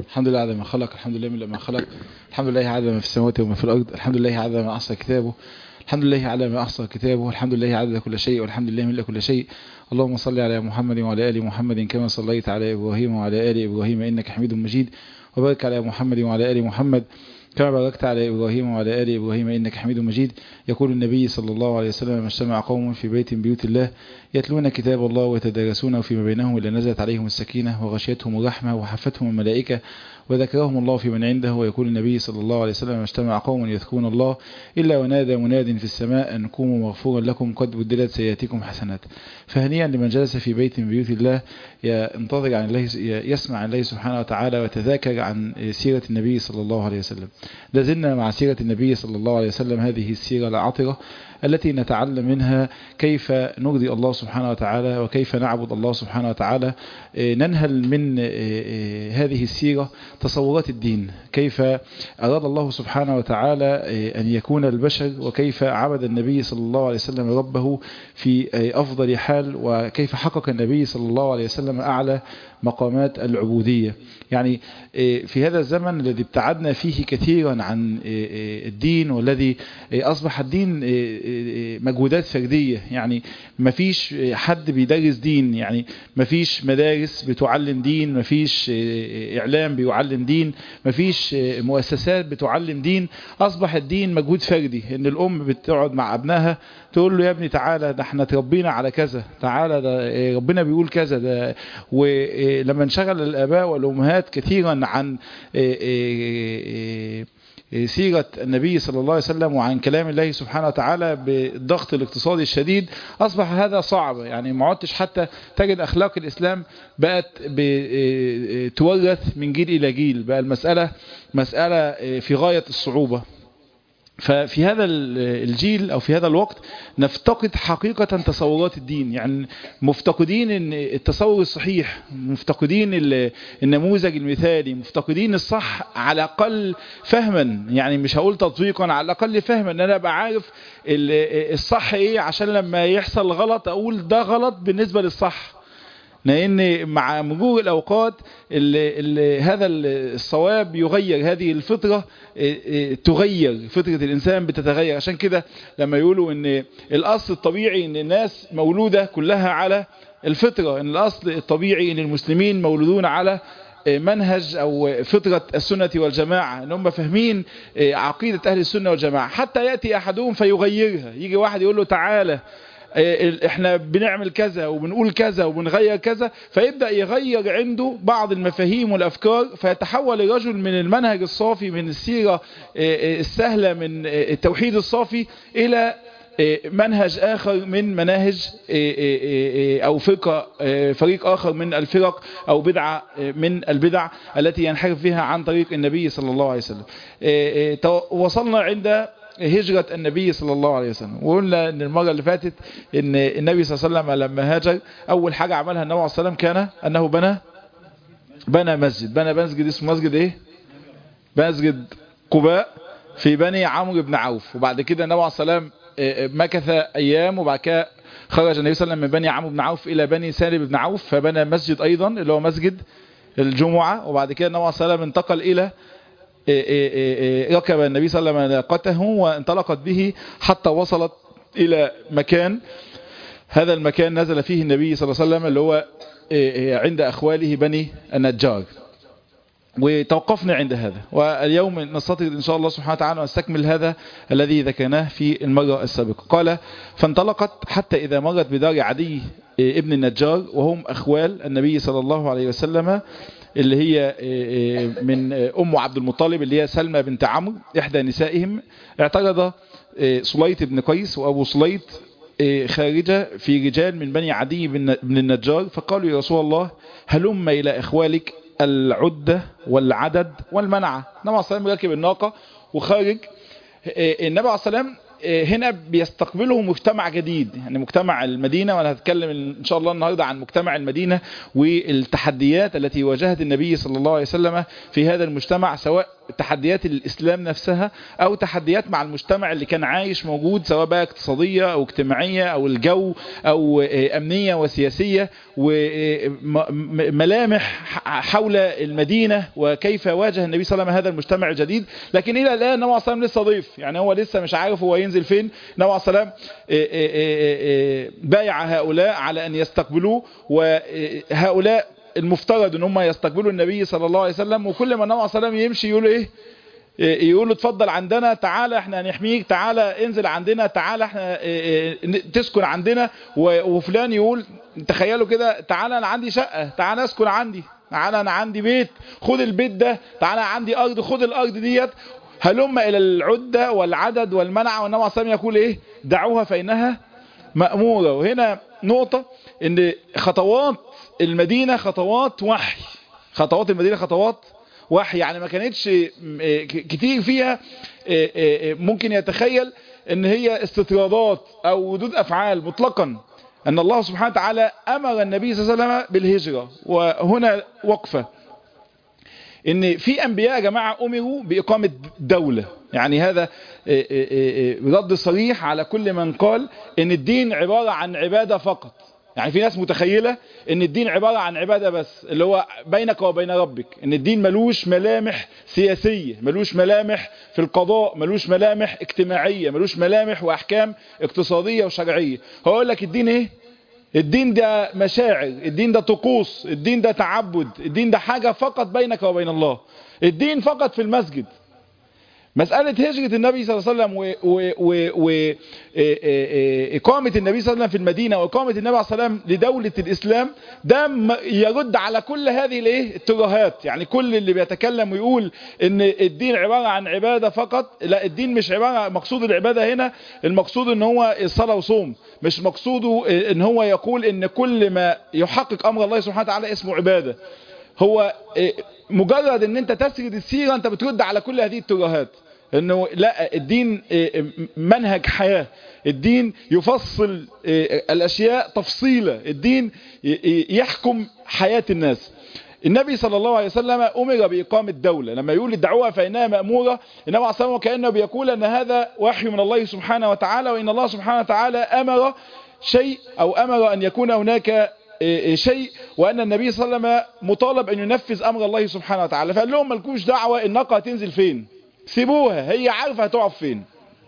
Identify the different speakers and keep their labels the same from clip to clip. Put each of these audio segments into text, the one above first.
Speaker 1: الحمد لله عدد ما خلق الحمد لله من ما خلق الحمد لله عدد ما في السماوات وما في الأرض الحمد لله عدد ما أحصى كتابه الحمد لله على ما أحصى كتابه الحمد لله عدد كل شيء والحمد لله من كل شيء اللهم صل على محمد وعلى آل محمد كما صليت على إبراهيم وعلى آل إبراهيم إنك حميد مجيد وبارك على محمد وعلى آل محمد كما باركت على إبراهيم وعلى آل إبراهيم إنك حميد مجيد يقول النبي صلى الله عليه وسلم ما اجتمع قوم في بيت من بيوت الله يتلون كتاب الله ويتدارسونه فيما بينهم إلا نزلت عليهم السكينة وغشيتهم الرحمة وحفتهم الملائكة وذكرهم الله في من عنده ويقول النبي صلى الله عليه وسلم ما اجتمع قوم يذكرون الله إلا ونادى مناد في السماء أن قوموا مغفورا لكم قد بدلت سيئاتكم حسنات فهنيئا لمن جلس في بيت من بيوت الله ينتظر عن الله يسمع عن الله سبحانه وتعالى ويتذاكر عن سيرة النبي صلى الله عليه وسلم لازلنا مع سيرة النبي صلى الله عليه وسلم هذه السيرة العطرة التي نتعلم منها كيف نرضي الله سبحانه وتعالى وكيف نعبد الله سبحانه وتعالى ننهل من هذه السيرة تصورات الدين كيف أراد الله سبحانه وتعالى أن يكون البشر وكيف عبد النبي صلى الله عليه وسلم ربه في أفضل حال وكيف حقق النبي صلى الله عليه وسلم أعلى مقامات العبودية يعني في هذا الزمن الذي ابتعدنا فيه كثيرا عن الدين والذي أصبح الدين مجهودات فردية يعني ما فيش حد بيدرس دين يعني ما فيش مدارس بتعلم دين ما فيش إعلام بيعلم دين ما فيش مؤسسات بتعلم دين أصبح الدين مجهود فردي إن الأم بتقعد مع ابنها تقول له يا ابني تعالى ده احنا تربينا على كذا تعالى ده ربنا بيقول كذا ده ولما انشغل الآباء والأمهات كثيرا عن سيرة النبي صلى الله عليه وسلم وعن كلام الله سبحانه وتعالى بالضغط الاقتصادي الشديد أصبح هذا صعب يعني ما عدتش حتى تجد أخلاق الإسلام بقت تورث من جيل إلى جيل بقى المسألة مسألة في غاية الصعوبة ففي هذا الجيل أو في هذا الوقت نفتقد حقيقة تصورات الدين يعني مفتقدين ان التصور الصحيح مفتقدين النموذج المثالي مفتقدين الصح على الأقل فهما يعني مش هقول تطبيقا على الأقل فهما ان انا ابقى عارف الصح ايه عشان لما يحصل غلط اقول ده غلط بالنسبة للصح لأن مع مرور الأوقات اللي اللي هذا الصواب يغير هذه الفطرة تغير فطرة الإنسان بتتغير عشان كده لما يقولوا أن الأصل الطبيعي أن الناس مولودة كلها على الفطرة أن الأصل الطبيعي أن المسلمين مولودون على منهج أو فطرة السنة والجماعة ان هم فاهمين عقيدة أهل السنة والجماعة حتى يأتي أحدهم فيغيرها يجي واحد يقول له تعالى احنا بنعمل كذا وبنقول كذا وبنغير كذا فيبدأ يغير عنده بعض المفاهيم والأفكار فيتحول الرجل من المنهج الصافي من السيرة السهلة من التوحيد الصافي إلى منهج آخر من مناهج أو فرقة فريق آخر من الفرق أو بدعة من البدع التي ينحرف فيها عن طريق النبي صلى الله عليه وسلم وصلنا عند هجرة النبي صلى الله عليه وسلم وقلنا ان المرة اللي فاتت ان النبي صلى الله عليه وسلم لما هاجر اول حاجة عملها النبي عليه الصلاة والسلام كان انه بنى بنى مسجد بنى مسجد اسمه مسجد ايه مسجد قباء في بني عمرو بن عوف وبعد كده النبي عليه الصلاة والسلام مكث ايام وبعد كده خرج النبي صلى الله عليه وسلم من بني عمرو بن عوف الى بني سالم بن عوف فبنى مسجد ايضا اللي هو مسجد الجمعة وبعد كده النبي عليه الصلاة والسلام انتقل الى ركب النبي صلى الله عليه وسلم ناقته وانطلقت به حتى وصلت إلى مكان هذا المكان نزل فيه النبي صلى الله عليه وسلم اللي هو عند أخواله بني النجار وتوقفنا عند هذا واليوم نستطيع إن شاء الله سبحانه وتعالى نستكمل هذا الذي ذكرناه في المرة السابقة قال فانطلقت حتى إذا مرت بدار عدي ابن النجار وهم أخوال النبي صلى الله عليه وسلم اللي هي من أم عبد المطلب اللي هي سلمى بنت عمرو إحدى نسائهم اعترض سليط بن قيس وأبو سليط خارجة في رجال من بني عدي بن النجار فقالوا يا رسول الله هلم إلى إخوالك العدة والعدد والمنعة النبي عليه الصلاة والسلام راكب الناقة وخارج النبي عليه الصلاة والسلام هنا بيستقبله مجتمع جديد يعني مجتمع المدينة وانا هتكلم ان شاء الله النهاردة عن مجتمع المدينة والتحديات التي واجهت النبي صلى الله عليه وسلم في هذا المجتمع سواء تحديات الإسلام نفسها أو تحديات مع المجتمع اللي كان عايش موجود سواء بقى اقتصادية أو اجتماعية أو الجو أو أمنية وسياسية وملامح حول المدينة وكيف واجه النبي صلى الله عليه وسلم هذا المجتمع الجديد لكن إلى الآن النبي صلى الله عليه وسلم لسه ضيف يعني هو لسه مش عارف هو ينزل فين النبي صلى الله عليه وسلم بايع هؤلاء على أن يستقبلوه وهؤلاء المفترض ان هم يستقبلوا النبي صلى الله عليه وسلم وكل ما النبي صلى الله عليه وسلم يمشي يقولوا ايه يقولوا اتفضل عندنا تعالى احنا هنحميك تعالى انزل عندنا تعالى احنا تسكن عندنا وفلان يقول تخيلوا كده تعالى انا عندي شقة تعالى اسكن عندي تعالى انا عندي بيت خد البيت ده تعالى عندي ارض خد الارض ديت هلم الى العدة والعدد والمنع والنبي صلى الله عليه وسلم يقول ايه دعوها فانها مأمورة وهنا نقطة ان خطوات المدينة خطوات وحي خطوات المدينة خطوات وحي يعني ما كانتش كتير فيها ممكن يتخيل ان هي استطرادات او ودود افعال مطلقا ان الله سبحانه وتعالى امر النبي صلى الله عليه وسلم بالهجرة وهنا وقفة ان في انبياء يا جماعة امروا باقامة دولة يعني هذا رد صريح على كل من قال ان الدين عبارة عن عبادة فقط يعني في ناس متخيلة ان الدين عبارة عن عبادة بس اللي هو بينك وبين ربك ان الدين ملوش ملامح سياسية ملوش ملامح في القضاء ملوش ملامح اجتماعية ملوش ملامح واحكام اقتصادية وشرعية هقول لك الدين ايه الدين ده مشاعر الدين ده طقوس الدين ده تعبد الدين ده حاجة فقط بينك وبين الله الدين فقط في المسجد مسألة هجرة النبي صلى الله عليه وسلم وإقامة النبي صلى الله عليه وسلم في المدينة وإقامة النبي صلى الله عليه وسلم لدولة الإسلام ده يرد على كل هذه الايه الترهات يعني كل اللي بيتكلم ويقول ان الدين عبارة عن عبادة فقط لا الدين مش عبارة مقصود العبادة هنا المقصود ان هو الصلاة وصوم مش مقصوده ان هو يقول ان كل ما يحقق امر الله سبحانه وتعالى اسمه عبادة هو مجرد ان انت تسرد السيرة انت بترد على كل هذه الترهات انه لا الدين منهج حياة الدين يفصل الاشياء تفصيلة الدين يحكم حياة الناس النبي صلى الله عليه وسلم امر باقامة دولة لما يقول الدعوة فانها مأمورة النبي عليه الصلاة كأنه بيقول ان هذا وحي من الله سبحانه وتعالى وان الله سبحانه وتعالى امر شيء او امر ان يكون هناك شيء وأن النبي صلى الله عليه وسلم مطالب أن ينفذ أمر الله سبحانه وتعالى فقال لهم ملكوش دعوة الناقة هتنزل فين سيبوها هي عارفة هتقف فين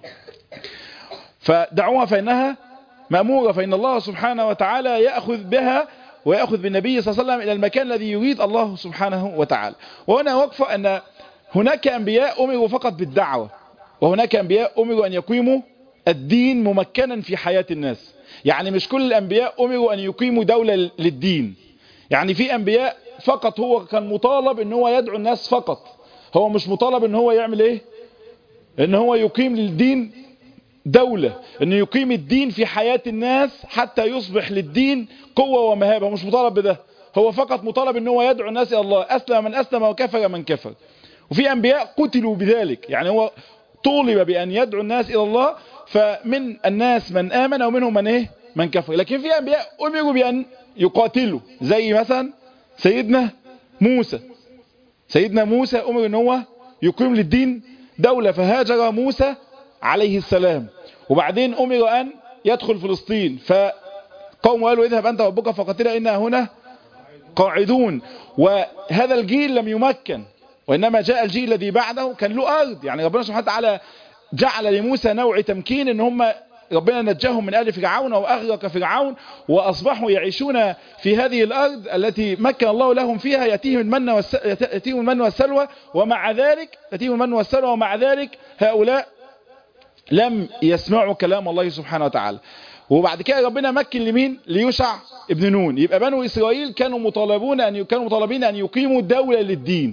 Speaker 1: فدعوها فإنها مأمورة فإن الله سبحانه وتعالى يأخذ بها ويأخذ بالنبي صلى الله عليه وسلم إلى المكان الذي يريد الله سبحانه وتعالى وهنا وقفة أن هناك أنبياء أمروا فقط بالدعوة وهناك أنبياء أمروا أن يقيموا الدين ممكنا في حياة الناس يعني مش كل الأنبياء أمروا أن يقيموا دولة للدين يعني في أنبياء فقط هو كان مطالب ان هو يدعو الناس فقط هو مش مطالب ان هو يعمل ايه ان هو يقيم للدين دولة ان يقيم الدين في حياة الناس حتى يصبح للدين قوة ومهابة مش مطالب بده هو فقط مطالب ان هو يدعو الناس الى الله اسلم من اسلم وكفر من كفر وفي انبياء قتلوا بذلك يعني هو طولب بان يدعو الناس الى الله فمن الناس من امن ومنهم من ايه من كفر لكن في انبياء امروا بان يقاتلوا زي مثلا سيدنا موسى سيدنا موسى امر ان هو يقيم للدين دولة فهاجر موسى عليه السلام وبعدين امر ان يدخل فلسطين فقوم قالوا اذهب انت وربك فقاتلا انا هنا قاعدون وهذا الجيل لم يمكن وانما جاء الجيل الذي بعده كان له ارض يعني ربنا سبحانه وتعالى جعل لموسى نوع تمكين ان هم ربنا نجاهم من آل فرعون وأغرق فرعون وأصبحوا يعيشون في هذه الأرض التي مكن الله لهم فيها يأتيهم المن, والس... يأتيهم المن والسلوى ومع ذلك يأتيهم المن والسلوى ومع ذلك هؤلاء لم يسمعوا كلام الله سبحانه وتعالى وبعد كده ربنا مكن لمين ليوشع ابن نون يبقى بنو إسرائيل كانوا مطالبون أن كانوا مطالبين أن يقيموا دولة للدين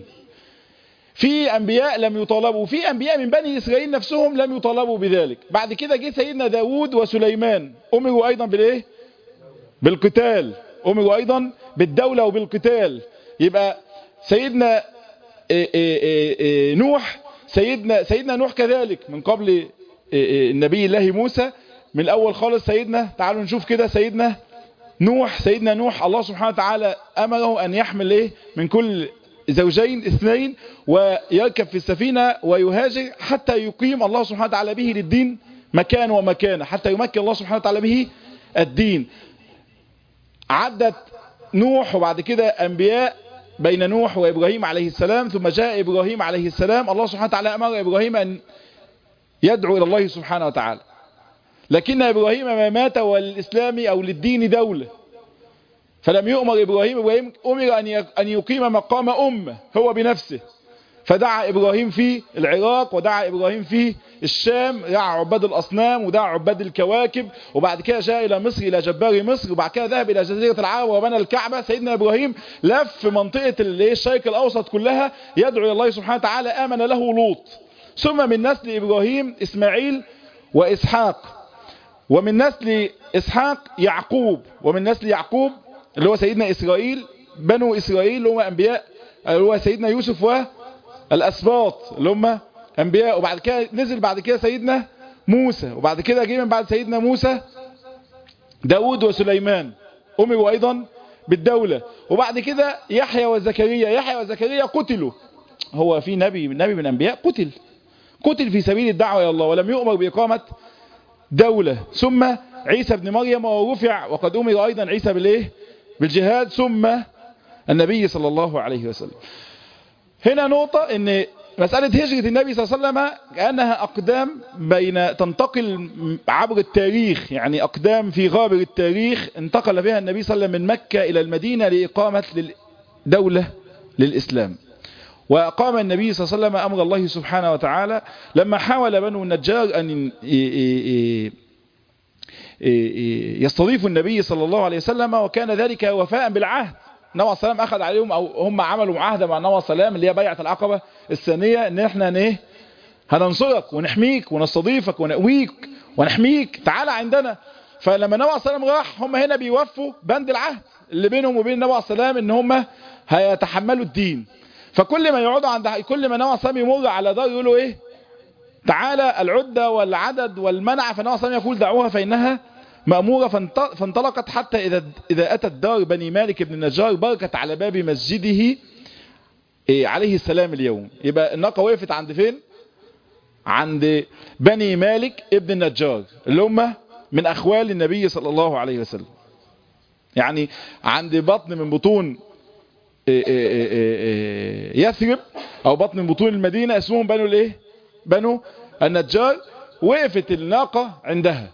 Speaker 1: في انبياء لم يطالبوا في انبياء من بني اسرائيل نفسهم لم يطالبوا بذلك بعد كده جه سيدنا داود وسليمان امروا ايضا بالايه بالقتال امروا ايضا بالدولة وبالقتال يبقى سيدنا إيه إيه إيه نوح سيدنا سيدنا نوح كذلك من قبل النبي الله موسى من الاول خالص سيدنا تعالوا نشوف كده سيدنا نوح سيدنا نوح الله سبحانه وتعالى امره ان يحمل ايه من كل زوجين اثنين ويركب في السفينة ويهاجر حتى يقيم الله سبحانه وتعالى به للدين مكان ومكانه حتى يمكن الله سبحانه وتعالى به الدين عدت نوح وبعد كده أنبياء بين نوح وإبراهيم عليه السلام ثم جاء إبراهيم عليه السلام الله سبحانه وتعالى أمر إبراهيم أن يدعو إلى الله سبحانه وتعالى لكن إبراهيم ما مات والإسلام أو للدين دولة فلم يؤمر إبراهيم إبراهيم أمر أن يقيم مقام أمة هو بنفسه فدعا إبراهيم في العراق ودعا إبراهيم في الشام دعا عباد الأصنام ودعا عباد الكواكب وبعد كده جاء إلى مصر إلى جبار مصر وبعد كده ذهب إلى جزيرة العرب وبنى الكعبة سيدنا إبراهيم لف منطقة الشرق الأوسط كلها يدعو إلى الله سبحانه وتعالى آمن له لوط ثم من نسل إبراهيم إسماعيل وإسحاق ومن نسل إسحاق يعقوب ومن نسل يعقوب اللي هو سيدنا إسرائيل بنو إسرائيل اللي هم أنبياء اللي هو سيدنا يوسف والأسباط اللي هم أنبياء وبعد كده نزل بعد كده سيدنا موسى وبعد كده جه من بعد سيدنا موسى داود وسليمان أمروا أيضا بالدولة وبعد كده يحيى وزكريا يحيى وزكريا قتلوا هو في نبي من نبي من الأنبياء قتل قتل في سبيل الدعوة إلى الله ولم يؤمر بإقامة دولة ثم عيسى بن مريم ورفع وقد أمر أيضا عيسى بالإيه بالجهاد ثم النبي صلى الله عليه وسلم هنا نقطة ان مسألة هجرة النبي صلى الله عليه وسلم كأنها أقدام بين تنتقل عبر التاريخ يعني أقدام في غابر التاريخ انتقل بها النبي صلى الله عليه وسلم من مكة إلى المدينة لإقامة دولة للإسلام وقام النبي صلى الله عليه وسلم أمر الله سبحانه وتعالى لما حاول بنو النجار أن يستضيفوا النبي صلى الله عليه وسلم وكان ذلك وفاء بالعهد النبي عليه السلام أخذ عليهم أو هم عملوا معاهدة مع النبي عليه السلام اللي هي بيعة العقبة الثانية ان احنا ايه هننصرك ونحميك ونستضيفك ونقويك ونحميك تعالى عندنا فلما النبي عليه السلام راح هم هنا بيوفوا بند العهد اللي بينهم وبين النبي عليه السلام ان هم هيتحملوا الدين فكل ما يقعدوا عند كل ما النبي عليه السلام يمر على دار يقولوا ايه تعالى العدة والعدد والمنع فالنبي عليه السلام يقول دعوها فإنها مأمورة فانطلقت حتى إذا, إذا أتت دار بني مالك بن النجار بركت على باب مسجده عليه السلام اليوم يبقى الناقة وقفت عند فين عند بني مالك ابن النجار اللي هم من أخوال النبي صلى الله عليه وسلم يعني عند بطن من بطون يثرب أو بطن من بطون المدينة اسمهم بنو الايه بنو النجار وقفت الناقة عندها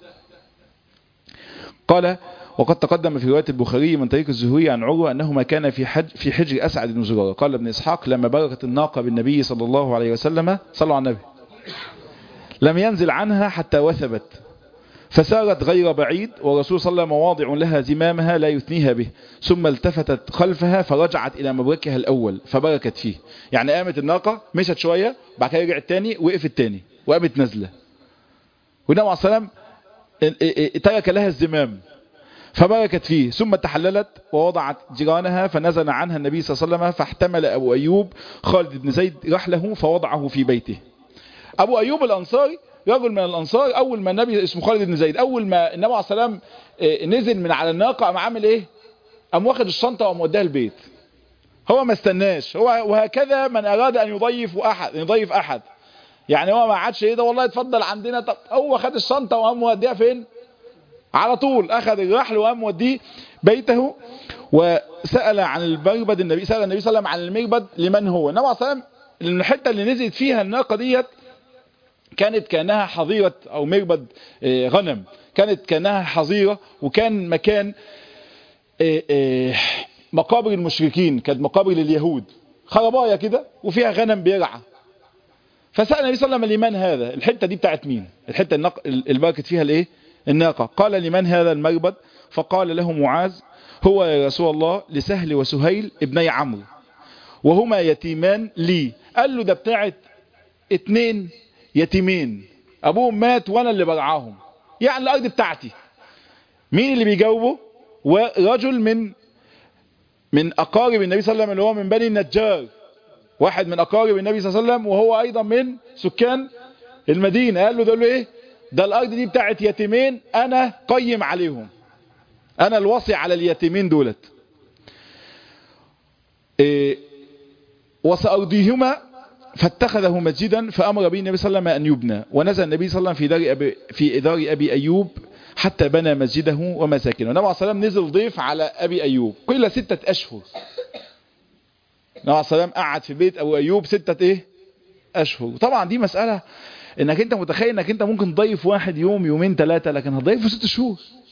Speaker 1: قال وقد تقدم في رواية البخاري من طريق الزهري عن عروة أنهما كان في حج في حجر أسعد بن زرارة قال ابن إسحاق لما بركت الناقة بالنبي صلى الله عليه وسلم صلوا على النبي لم ينزل عنها حتى وثبت فسارت غير بعيد والرسول صلى الله عليه وسلم مواضع لها زمامها لا يثنيها به ثم التفتت خلفها فرجعت إلى مبركها الأول فبركت فيه يعني قامت الناقة مشت شوية بعد كده رجعت تاني وقفت تاني وقامت نازلة والنبي عليه السلام ترك لها الزمام فبركت فيه ثم تحللت ووضعت جيرانها فنزل عنها النبي صلى الله عليه وسلم فاحتمل أبو أيوب خالد بن زيد رحله فوضعه في بيته أبو أيوب الأنصاري رجل من الأنصار أول ما النبي اسمه خالد بن زيد أول ما النبي عليه السلام نزل من على الناقة قام عامل إيه قام واخد الشنطة وقام وداها البيت هو ما استناش هو وهكذا من أراد أن يضيف أحد يضيف أحد يعني هو ما عادش ايه ده والله اتفضل عندنا طب هو خد الشنطه وقام موديها فين على طول اخذ الرحل وقام موديه بيته وسال عن المربد النبي سال النبي صلى الله عليه وسلم عن المربد لمن هو النبي صلى الله عليه وسلم الحته اللي نزلت فيها الناقه ديت كانت كانها حظيره او مربد غنم كانت كانها حظيره وكان مكان مقابر المشركين كانت مقابر لليهود خربايه كده وفيها غنم بيرعى فسأل النبي صلى الله عليه وسلم لمن هذا الحتة دي بتاعت مين الحتة النق... البركة فيها الايه الناقة قال لمن هذا المربد فقال له معاذ هو يا رسول الله لسهل وسهيل ابني عمرو وهما يتيمان لي قال له ده بتاعت اتنين يتيمين ابوهم مات وانا اللي برعاهم يعني الارض بتاعتي مين اللي بيجاوبه ورجل من من اقارب النبي صلى الله عليه وسلم اللي هو من بني النجار واحد من اقارب النبي صلى الله عليه وسلم وهو ايضا من سكان المدينة قال له ده له ايه ده الارض دي بتاعت يتيمين انا قيم عليهم انا الوصي على اليتيمين دولت إيه وسأرضيهما فاتخذه مسجدا فأمر به النبي صلى الله عليه وسلم أن يبنى ونزل النبي صلى الله عليه وسلم في دار أبي, في دار أبي أيوب حتى بنى مسجده ومساكنه النبي عليه الصلاة والسلام نزل ضيف على أبي أيوب كل ستة أشهر النبي عليه الصلاة والسلام قعد في بيت أبو أيوب ستة إيه أشهر طبعا دي مسألة إنك أنت متخيل إنك أنت ممكن تضيف واحد يوم يومين ثلاثة لكن هتضيفه ست شهور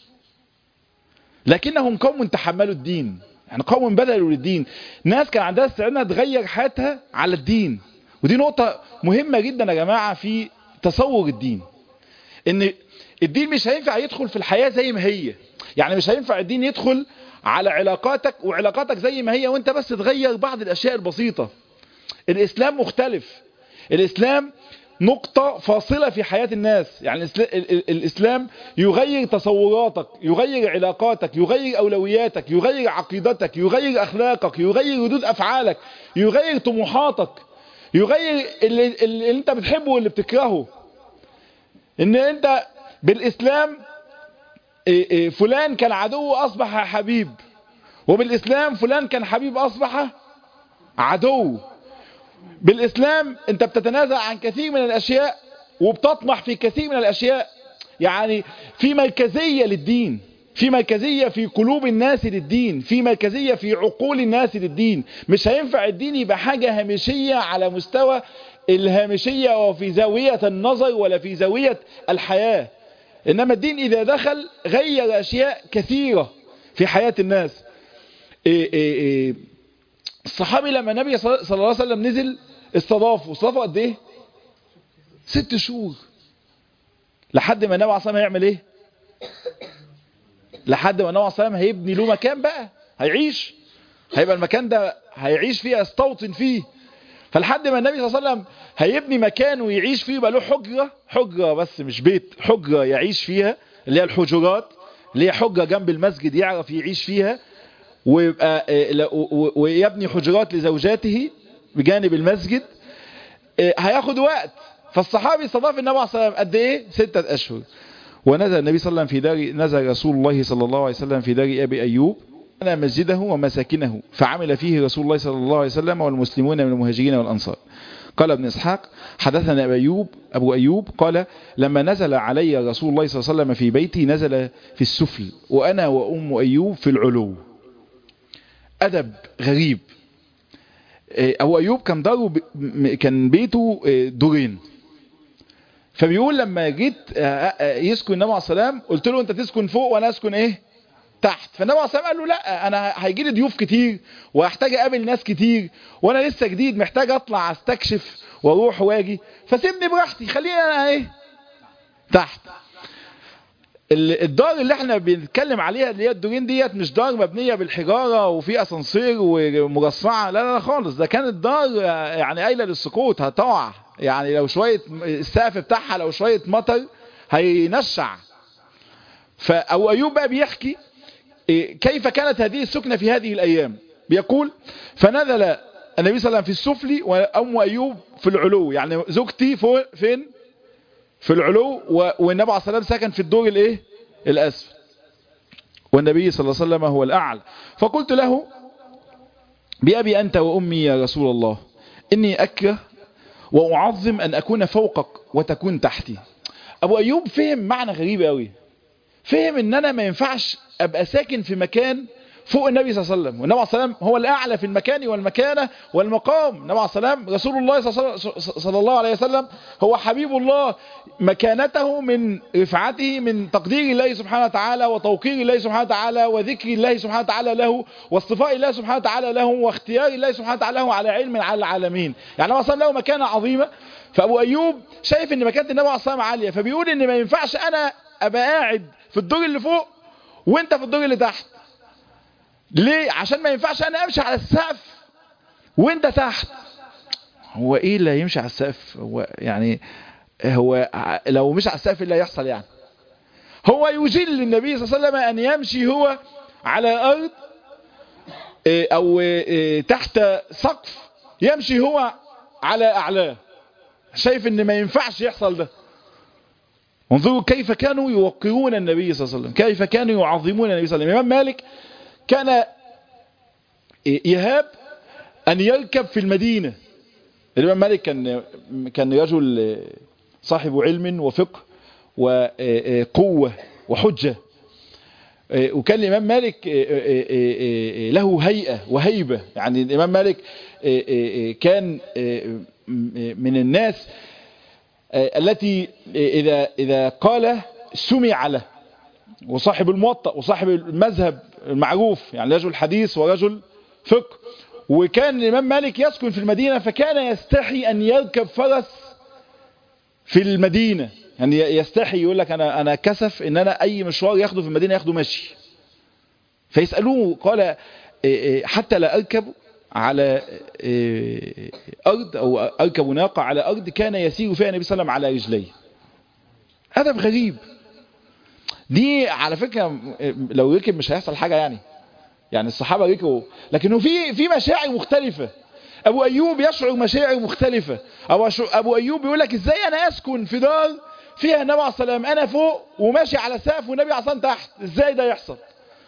Speaker 1: لكنهم قوم تحملوا الدين يعني قوم بذلوا للدين ناس كان عندها استعداد تغير حياتها على الدين ودي نقطة مهمة جدا يا جماعة في تصور الدين ان الدين مش هينفع يدخل في الحياة زي ما هي يعني مش هينفع الدين يدخل على علاقاتك وعلاقاتك زي ما هي وانت بس تغير بعض الاشياء البسيطة الاسلام مختلف الاسلام نقطة فاصلة في حياة الناس يعني الإسلام يغير تصوراتك يغير علاقاتك يغير أولوياتك يغير عقيدتك يغير أخلاقك يغير ردود أفعالك يغير طموحاتك يغير اللي, اللي انت بتحبه واللي بتكرهه ان انت بالإسلام فلان كان عدو أصبح حبيب وبالإسلام فلان كان حبيب أصبح عدو بالإسلام أنت بتتنازل عن كثير من الأشياء وبتطمح في كثير من الأشياء يعني في مركزية للدين في مركزية في قلوب الناس للدين في مركزية في عقول الناس للدين مش هينفع الدين يبقى حاجة هامشية على مستوى الهامشية وفي زاوية النظر ولا في زاوية الحياة إنما الدين إذا دخل غير أشياء كثيرة في حياة الناس إيه إيه إيه الصحابي لما النبي صلى الله عليه وسلم نزل استضافه استضافه قد ايه ست شهور لحد ما النبي عليه الصلاه هيعمل ايه لحد ما النبي عليه الصلاه هيبني له مكان بقى هيعيش هيبقى المكان ده هيعيش فيه يستوطن فيه فلحد ما النبي صلى الله عليه وسلم هيبني مكان ويعيش فيه يبقى له حجره حجره بس مش بيت حجره يعيش فيها اللي هي الحجرات اللي هي حجره جنب المسجد يعرف يعيش فيها ويبقى ويبني حجرات لزوجاته بجانب المسجد هياخد وقت فالصحابي استضاف النبي عليه الصلاه والسلام قد ايه ستة اشهر ونزل النبي صلى الله عليه وسلم في دار نزل رسول الله صلى الله عليه وسلم في دار ابي ايوب بنى مسجده ومساكنه فعمل فيه رسول الله صلى الله عليه وسلم والمسلمون من المهاجرين والانصار قال ابن اسحاق حدثنا ابو ايوب ابو ايوب قال لما نزل علي رسول الله صلى الله عليه وسلم في بيتي نزل في السفل وانا وام ايوب في العلو أدب غريب أبو أيوب كان داره كان بيته دورين فبيقول لما جيت يسكن النبي عليه السلام قلت له أنت تسكن فوق وأنا أسكن إيه تحت فالنبي عليه السلام قال له لا أنا هيجي لي ضيوف كتير وهحتاج أقابل ناس كتير وأنا لسه جديد محتاج أطلع أستكشف وأروح وأجي فسيبني براحتي خليني أنا إيه تحت الدار اللي احنا بنتكلم عليها اللي هي الدورين ديت مش دار مبنيه بالحجاره وفي اسانسير ومرصعه لا لا خالص ده كانت دار يعني قايله للسقوط هتقع يعني لو شويه السقف بتاعها لو شويه مطر هينشع فابو ايوب بقى بيحكي كيف كانت هذه السكنه في هذه الايام بيقول فنزل النبي صلى الله عليه وسلم في السفلي وام ايوب في العلو يعني زوجتي فوق فين في العلو والنبي عليه الصلاة والسلام سكن في الدور الايه الاسفل والنبي صلى الله عليه وسلم هو الاعلى فقلت له بأبي أنت وأمي يا رسول الله إني أكره وأعظم أن أكون فوقك وتكون تحتي أبو أيوب فهم معنى غريب قوي فهم إن أنا ما ينفعش أبقى ساكن في مكان فوق النبي صلى الله عليه وسلم والنبي عليه الصلاة والسلام هو الأعلى في المكان والمكانة والمقام النبي عليه الصلاة والسلام رسول الله صلى الله عليه وسلم هو حبيب الله مكانته من رفعته من تقدير الله سبحانه وتعالى وتوقير الله سبحانه وتعالى وذكر الله سبحانه وتعالى له واصطفاء الله سبحانه وتعالى له واختيار الله سبحانه وتعالى له على علم على العالمين يعني النبي صلى الله عليه وسلم له مكانة عظيمة فأبو أيوب شايف ان مكانة النبي عليه الصلاة والسلام عالية فبيقول ان ما ينفعش أنا أبقى قاعد في الدور اللي فوق وانت في الدور اللي تحت ليه عشان ما ينفعش انا امشي على السقف وانت تحت هو ايه اللي يمشي على السقف هو يعني هو لو مش على السقف اللي هيحصل يعني هو يجل النبي صلى الله عليه وسلم ان يمشي هو على ارض او تحت سقف يمشي هو على اعلاه شايف ان ما ينفعش يحصل ده انظروا كيف كانوا يوقرون النبي صلى الله عليه وسلم كيف كانوا يعظمون النبي صلى الله عليه وسلم الامام مالك كان يهاب أن يركب في المدينة الإمام مالك كان كان رجل صاحب علم وفقه وقوة وحجة وكان الإمام مالك له هيئة وهيبة يعني الإمام مالك كان من الناس التي إذا إذا قال سمع له وصاحب الموطأ وصاحب المذهب المعروف يعني رجل حديث ورجل فقه وكان الإمام مالك يسكن في المدينة فكان يستحي أن يركب فرس في المدينة يعني يستحي يقول لك أنا, أنا كسف أن أنا أي مشوار ياخده في المدينة ياخده مشي فيسألوه قال حتى لا أركب على أرض أو أركب ناقة على أرض كان يسير فيها النبي صلى الله عليه وسلم على رجليه أدب غريب دي على فكرة لو ركب مش هيحصل حاجة يعني يعني الصحابة ركبوا لكنه في في مشاعر مختلفة ابو ايوب يشعر مشاعر مختلفة ابو ابو ايوب بيقول لك ازاي انا اسكن في دار فيها النبي عليه السلام انا فوق وماشي على سقف والنبي عليه السلام تحت ازاي ده يحصل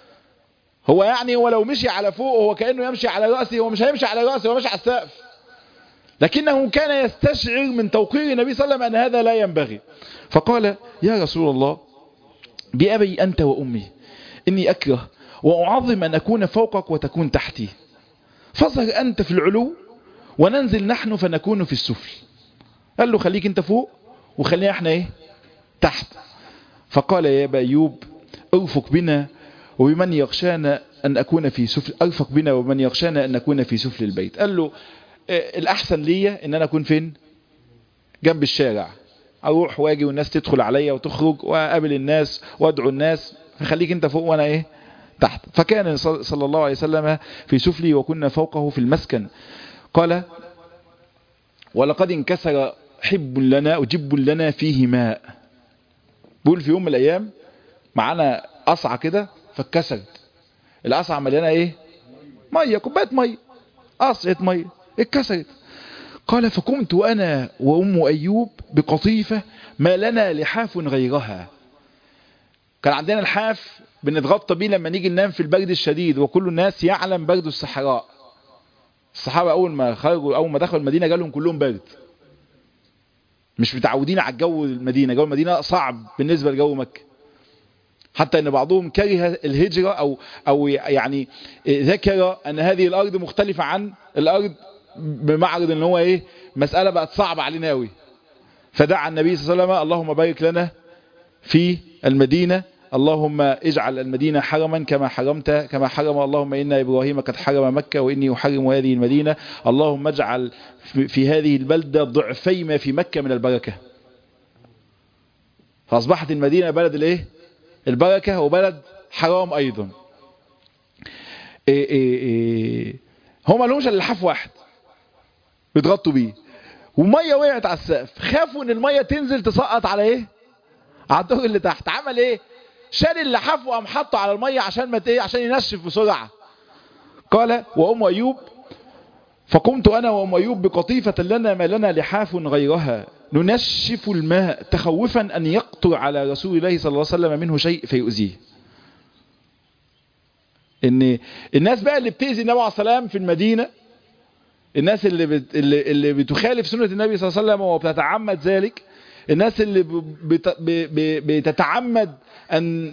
Speaker 1: هو يعني هو لو مشي على فوق هو كانه يمشي على راسه هو مش هيمشي على راسه هو ماشي على السقف لكنه كان يستشعر من توقير النبي صلى الله عليه وسلم ان هذا لا ينبغي فقال يا رسول الله بأبي أنت وأمي إني أكره وأعظم أن أكون فوقك وتكون تحتي فاظهر أنت في العلو وننزل نحن فنكون في السفل قال له خليك أنت فوق وخلينا احنا ايه تحت فقال يا أبا أيوب ارفق بنا وبمن يخشانا أن أكون في سفل أرفق بنا وبمن يخشانا أن نكون في سفل البيت قال له اه الأحسن ليا أن أنا أكون فين جنب الشارع اروح واجي والناس تدخل عليا وتخرج واقابل الناس وادعو الناس فخليك انت فوق وانا ايه تحت فكان صلى الله عليه وسلم في سفلي وكنا فوقه في المسكن قال ولقد انكسر حب لنا وجب لنا فيه ماء بقول في يوم من الايام معانا قصعه كده فاتكسرت القصعه مليانه ايه ميه كوبايه ميه قصعه ميه اتكسرت قال فقمت أنا وأم أيوب بقطيفة ما لنا لحاف غيرها كان عندنا الحاف بنتغطى بيه لما نيجي ننام في البرد الشديد وكل الناس يعلم برد الصحراء الصحابة أول ما خرجوا أول ما دخلوا المدينة جالهم كلهم برد مش متعودين على الجو المدينة جو المدينة صعب بالنسبة لجو مكة حتى ان بعضهم كره الهجرة او او يعني ذكر ان هذه الارض مختلفة عن الارض بمعرض ان هو ايه مسألة بقت صعبة علينا قوي فدعا النبي صلى الله عليه وسلم اللهم بارك لنا في المدينة اللهم اجعل المدينة حرما كما حرمت كما حرم اللهم إن إبراهيم قد حرم مكة وإني أحرم هذه المدينة اللهم اجعل في هذه البلدة ضعفي ما في مكة من البركة فأصبحت المدينة بلد الايه البركة وبلد حرام أيضا إيه إيه إيه هم لهمش الا لحاف واحد بيتغطوا بيه وميه وقعت على السقف خافوا ان الميه تنزل تسقط على ايه على الدور اللي تحت عمل ايه شال اللحاف وقام حطه على الميه عشان ما ايه عشان ينشف بسرعه قال وام ايوب فقمت انا وام ايوب بقطيفه لنا ما لنا لحاف غيرها ننشف الماء تخوفا ان يقطر على رسول الله صلى الله عليه وسلم منه شيء فيؤذيه ان الناس بقى اللي بتأذي النبي عليه السلام في المدينة الناس اللي بت... اللي, اللي بتخالف سنة النبي صلى الله عليه وسلم وبتتعمد ذلك الناس اللي بت... بتتعمد ان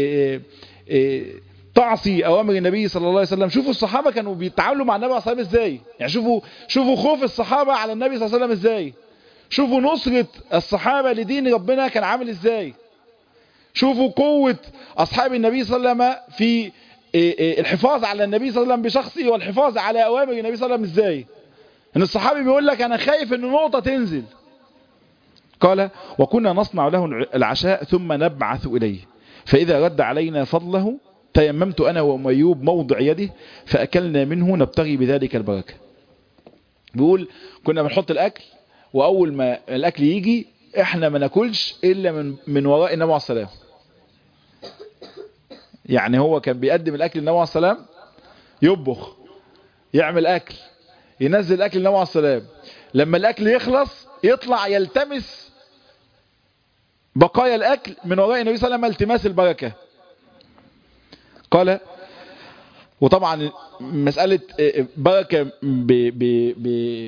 Speaker 1: تعصي اوامر النبي صلى الله عليه وسلم شوفوا الصحابة كانوا بيتعاملوا مع النبي عليه الصلاة والسلام ازاي يعني شوفوا شوفوا خوف الصحابة على النبي صلى الله عليه وسلم ازاي شوفوا نصرة الصحابة لدين ربنا كان عامل ازاي شوفوا قوة اصحاب النبي صلى الله عليه وسلم في الحفاظ على النبي صلى الله عليه وسلم بشخصه والحفاظ على اوامر النبي صلى الله عليه وسلم ازاي ان الصحابي بيقول لك انا خايف ان نقطة تنزل قال وكنا نصنع له العشاء ثم نبعث اليه فاذا رد علينا فضله تيممت انا وام ايوب موضع يده فاكلنا منه نبتغي بذلك البركة بيقول كنا بنحط الاكل واول ما الاكل يجي احنا ما ناكلش الا من من وراء النبي عليه السلام يعني هو كان بيقدم الاكل للنبي عليه السلام يطبخ يعمل اكل ينزل الاكل للنبي عليه السلام لما الاكل يخلص يطلع يلتمس بقايا الاكل من وراء النبي صلى الله عليه وسلم التماس البركه قال وطبعا مسألة بركة ب ب ب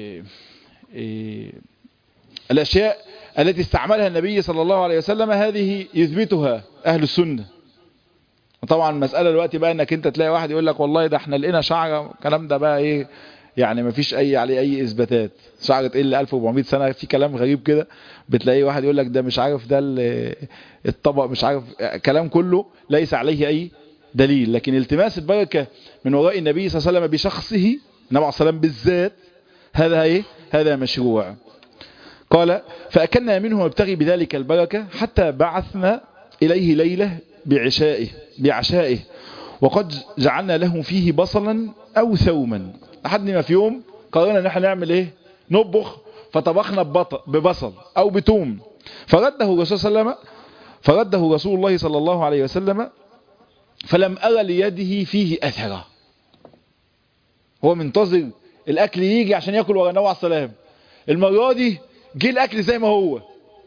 Speaker 1: الأشياء التي استعملها النبي صلى الله عليه وسلم هذه يثبتها أهل السنة طبعا المسألة دلوقتي بقى انك انت تلاقي واحد يقول لك والله ده احنا لقينا شعرة الكلام ده بقى ايه يعني ما فيش اي عليه اي اثباتات شعرة ايه اللي 1400 سنة في كلام غريب كده بتلاقيه واحد يقول لك ده مش عارف ده الطبق مش عارف كلام كله ليس عليه اي دليل لكن التماس البركة من وراء النبي صلى الله عليه وسلم بشخصه النبي عليه الصلاة والسلام بالذات هذا ايه هذا مشروع قال فأكلنا منه نبتغي بذلك البركة حتى بعثنا إليه ليلة بعشائه بعشائه وقد جعلنا له فيه بصلا أو ثوما لحد ما في يوم قررنا ان احنا نعمل ايه نطبخ فطبخنا ببصل أو بتوم فرده الرسول صلى الله عليه وسلم فرده رسول الله صلى الله عليه وسلم فلم أرى ليده فيه أثرا هو منتظر الأكل يجي عشان يأكل ورا النبي عليه السلام المرة دي جه الأكل زي ما هو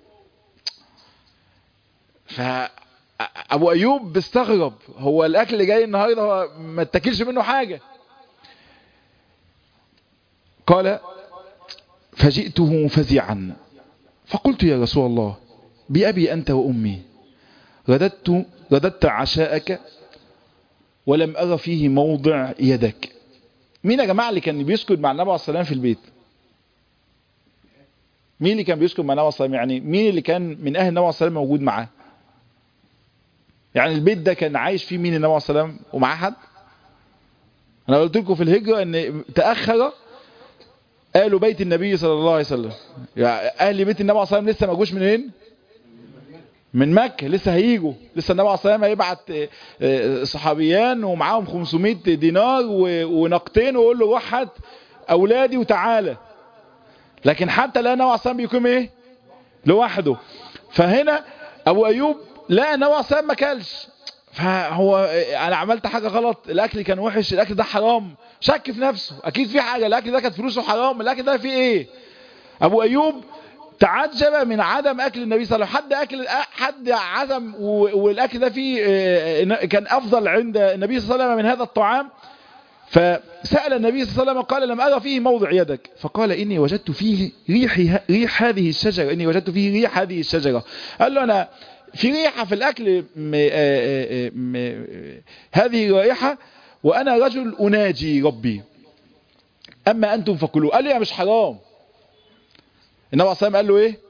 Speaker 1: فأبو أيوب بيستغرب هو الأكل اللي جاي النهاردة هو ما اتاكلش منه حاجة قال فجئته فزعا فقلت يا رسول الله بأبي أنت وأمي رددت رددت عشاءك ولم أرى فيه موضع يدك مين يا جماعة اللي كان بيسكت مع النبي عليه الصلاة والسلام في البيت مين اللي كان بيسكت مع النبي عليه الصلاة والسلام يعني مين اللي كان من أهل النبي عليه الصلاة والسلام موجود معاه يعني البيت ده كان عايش فيه مين النبي عليه الصلاة والسلام ومعاه حد أنا قلت لكم في الهجرة أن تأخر قالوا بيت النبي صلى الله عليه وسلم يعني أهل بيت النبي عليه الصلاة والسلام لسه ما جوش منين من مكة لسه هيجوا لسه النبي عليه الصلاة والسلام هيبعت صحابيان ومعاهم 500 دينار ونقطين ويقول له روح هات أولادي وتعالى لكن حتى لا النبي عليه الصلاة والسلام بيكون ايه لوحده فهنا أبو أيوب لا النبي عليه الصلاة والسلام ما كلش فهو انا عملت حاجة غلط الاكل كان وحش الاكل ده حرام شك في نفسه اكيد في حاجة الاكل ده كانت فلوسه حرام الاكل ده فيه ايه ابو ايوب تعجب من عدم اكل النبي صلى الله عليه وسلم حد اكل حد عزم والاكل ده فيه كان افضل عند النبي صلى الله عليه وسلم من هذا الطعام فسأل النبي صلى الله عليه وسلم قال لم أرى فيه موضع يدك فقال إني وجدت فيه ريح, ريح هذه الشجرة إني وجدت فيه ريح هذه الشجرة قال له أنا في ريحة في الأكل م م م هذه رائحة وأنا رجل أناجي ربي أما أنتم فكلوا قال لي مش حرام النبي عليه الصلاة قال له إيه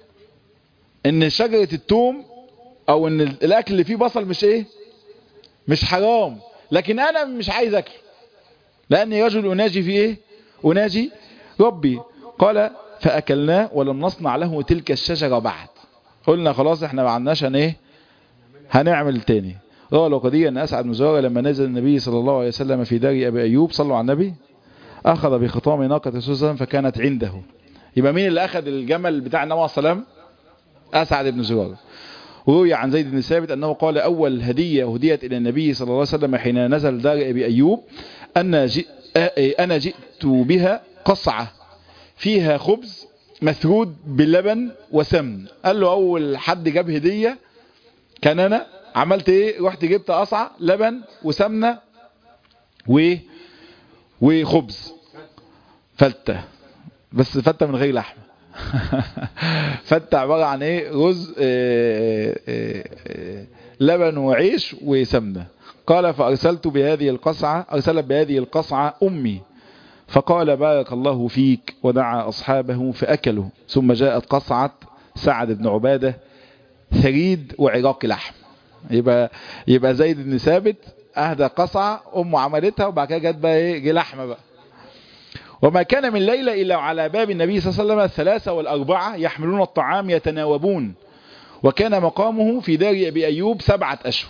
Speaker 1: إن شجرة التوم أو إن الأكل اللي فيه بصل مش إيه مش حرام لكن أنا مش عايز أكل لأني رجل أناجي في إيه أناجي ربي قال فأكلناه ولم نصنع له تلك الشجرة بعد قلنا خلاص احنا ما عندناش هن ايه هنعمل تاني روى الوقدية ان اسعد بن زرارة لما نزل النبي صلى الله عليه وسلم في دار ابي ايوب صلوا على النبي اخذ بخطام ناقة رسول الله فكانت عنده يبقى مين اللي اخذ الجمل بتاع النبي عليه الصلاه والسلام اسعد بن زرارة وروي عن زيد بن ثابت انه قال اول هدية هديت الى النبي صلى الله عليه وسلم حين نزل دار ابي ايوب ان جئ انا جئت بها قصعة فيها خبز مثرود بلبن وسمن قال له اول حد جاب هدية كان انا عملت ايه رحت جبت قصعة لبن وسمنة و وخبز فتة بس فتة من غير لحمة فتة عبارة عن ايه رز اه اه اه لبن وعيش وسمنة قال فارسلت بهذه القصعة ارسلت بهذه القصعة امي فقال بارك الله فيك ودعا أصحابه فأكلوا ثم جاءت قصعة سعد بن عبادة ثريد وعراق لحم يبقى يبقى زيد بن ثابت أهدى قصعة أمه عملتها وبعد كده جت بقى إيه جه لحمة بقى وما كان من ليلة إلا على باب النبي صلى الله عليه وسلم الثلاثة والأربعة يحملون الطعام يتناوبون وكان مقامه في دار أبي أيوب سبعة أشهر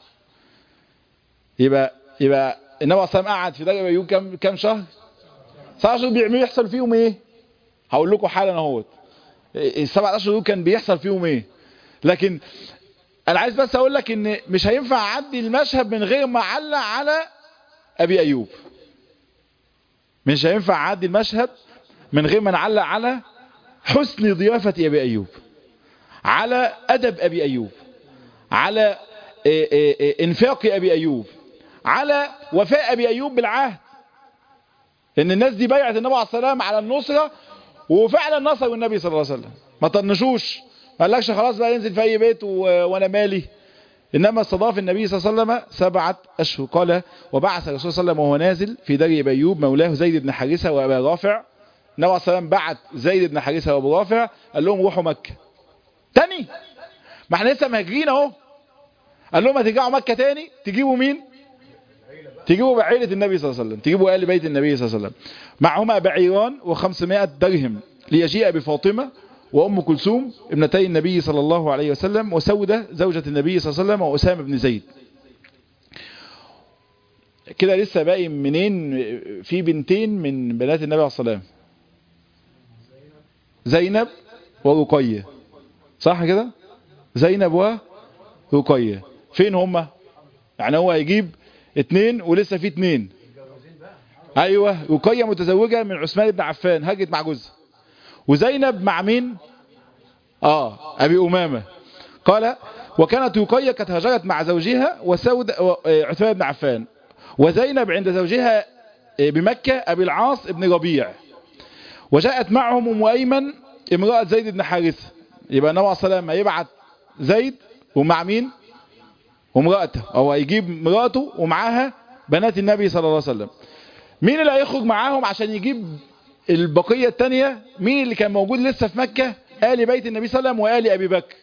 Speaker 1: يبقى يبقى النبي صلى الله عليه وسلم قعد في دار أبي أيوب كم كم شهر سبع اشهر بيعملوا يحصل فيهم ايه هقول لكم حالا اهوت السبع اشهر دول كان بيحصل فيهم ايه لكن انا عايز بس اقول لك ان مش هينفع اعدي المشهد من غير ما اعلق على ابي ايوب مش هينفع اعدي المشهد من غير ما نعلق على حسن ضيافة ابي ايوب على ادب ابي ايوب على انفاق ابي ايوب على وفاء أبي أيوب بالعهد ان الناس دي بيعت النبي عليه السلام على النصرة وفعلا نصروا النبي صلى الله عليه وسلم ما طنشوش ما قالكش خلاص بقى ينزل في اي بيت و... وانا مالي انما استضاف النبي صلى الله عليه وسلم سبعة اشهر قال وبعث الرسول صلى الله عليه وسلم وهو نازل في دار ابي ايوب مولاه زيد بن حارثة وابا رافع النبي عليه السلام بعت زيد بن حارثة وابو رافع قال لهم روحوا مكة تاني ما احنا لسه مهاجرين اهو قال لهم هترجعوا مكة تاني تجيبوا مين تجيبوا بعيلة النبي صلى الله عليه وسلم تجيبوا آل بيت النبي صلى الله عليه وسلم معهما بعيران وخمسمائة درهم ليجيء بفاطمة وأم كلثوم ابنتي النبي صلى الله عليه وسلم وسودة زوجة النبي صلى الله عليه وسلم وأسامة بن زيد كده لسه باقي منين في بنتين من بنات النبي عليه الصلاة والسلام زينب ورقية صح كده زينب ورقية فين هما يعني هو هيجيب اتنين ولسه في اتنين ايوه رقية متزوجة من عثمان بن عفان هاجت مع جوزها وزينب مع مين اه ابي امامة قال وكانت رقية قد هاجرت مع زوجها وسود عثمان بن عفان وزينب عند زوجها بمكة ابي العاص بن ربيع وجاءت معهم ام ايمن امرأة زيد بن حارثة يبقى النبي عليه الصلاة والسلام هيبعت زيد ومع مين ومرأته او هيجيب مراته ومعاها بنات النبي صلى الله عليه وسلم مين اللي هيخرج معاهم عشان يجيب البقية التانية مين اللي كان موجود لسه في مكة آل بيت النبي صلى الله عليه وسلم وآل أبي بكر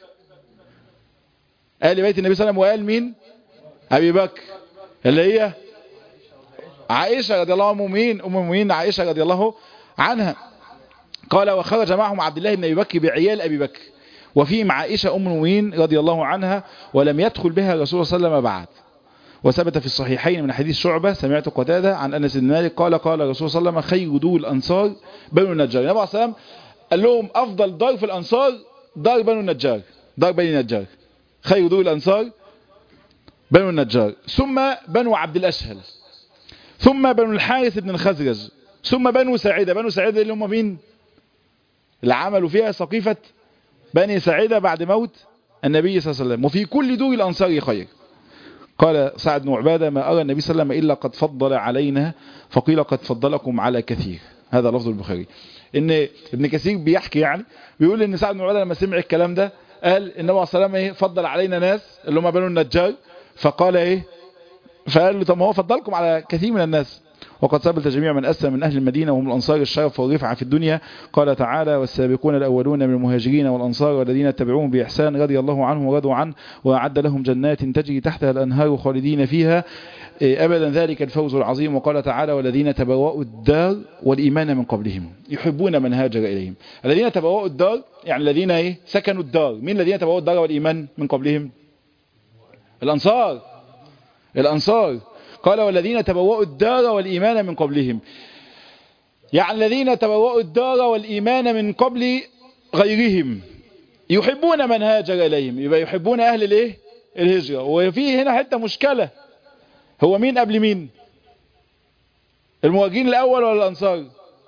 Speaker 1: آل بيت النبي صلى الله عليه وسلم وآل مين أبي بكر اللي هي عائشة رضي الله عنها مين أم المؤمنين عائشة رضي الله عنها قال وخرج معهم عبد الله بن أبي بكر بعيال أبي بكر وفيهم عائشة أم المؤمنين رضي الله عنها ولم يدخل بها الرسول صلى الله عليه وسلم بعد وثبت في الصحيحين من حديث شعبة سمعت قتادة عن أنس بن مالك قال قال الرسول صلى الله عليه وسلم خير دول الأنصار بنو النجار النبي عليه الصلاة قال لهم أفضل دار في الأنصار دار بنو النجار دار بني النجار خير دول الأنصار بنو النجار ثم بنو عبد الأشهل ثم بنو الحارث بن الخزرج ثم بنو سعيدة بنو سعيدة اللي هم مين اللي عملوا فيها سقيفة بني سعيدة بعد موت النبي صلى الله عليه وسلم وفي كل دور الأنصار خير قال سعد بن عبادة ما أرى النبي صلى الله عليه وسلم إلا قد فضل علينا فقيل قد فضلكم على كثير هذا لفظ البخاري ان ابن كثير بيحكي يعني بيقول ان سعد بن عبادة لما سمع الكلام ده قال النبي عليه الصلاة والسلام ايه فضل علينا ناس اللي هم بنو النجار فقال ايه فقال له طب ما هو فضلكم على كثير من الناس وقد ثبت جميع من أسلم من أهل المدينة وهم الأنصار الشرف والرفعة في الدنيا قال تعالى والسابقون الأولون من المهاجرين والأنصار والذين اتبعوهم بإحسان رضي الله عنهم ورضوا عنه وأعد لهم جنات تجري تحتها الأنهار خالدين فيها أبدا ذلك الفوز العظيم وقال تعالى والذين تبوأوا الدار والإيمان من قبلهم يحبون من هاجر إليهم الذين تبوأوا الدار يعني الذين إيه سكنوا الدار مين الذين تبوأوا الدار والإيمان من قبلهم الأنصار الأنصار قال والذين تبوأوا الدار والإيمان من قبلهم يعني الذين تبوأوا الدار والإيمان من قبل غيرهم يحبون من هاجر إليهم يبقى يحبون أهل الايه الهجرة وفيه هنا حتى مشكلة هو مين قبل مين المهاجرين الأول ولا الأنصار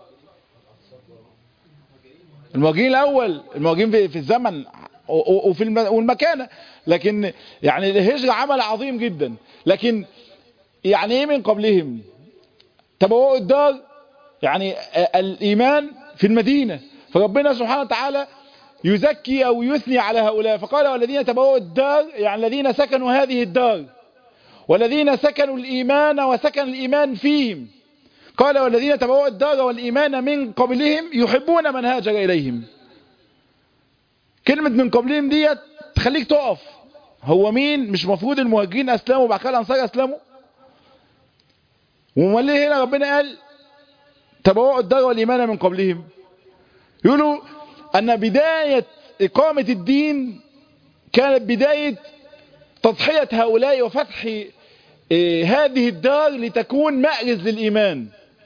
Speaker 1: المهاجرين الأول المهاجرين في الزمن وفي والمكانة لكن يعني الهجرة عمل عظيم جدا لكن يعني ايه من قبلهم تبوأوا الدار يعني الإيمان في المدينة فربنا سبحانه وتعالى يزكي أو يثني على هؤلاء فقال والذين تبوأوا الدار يعني الذين سكنوا هذه الدار والذين سكنوا الإيمان وسكن الإيمان فيهم قال والذين تبوأوا الدار والإيمان من قبلهم يحبون من هاجر إليهم كلمة من قبلهم ديت تخليك تقف هو مين مش مفروض المهاجرين أسلموا وبعد كده الأنصار أسلموا ومال ليه هنا ربنا قال تبوأوا الدار والإيمان من قبلهم يقولوا أن بداية إقامة الدين كانت بداية تضحية هؤلاء وفتح هذه الدار لتكون مأرز للإيمان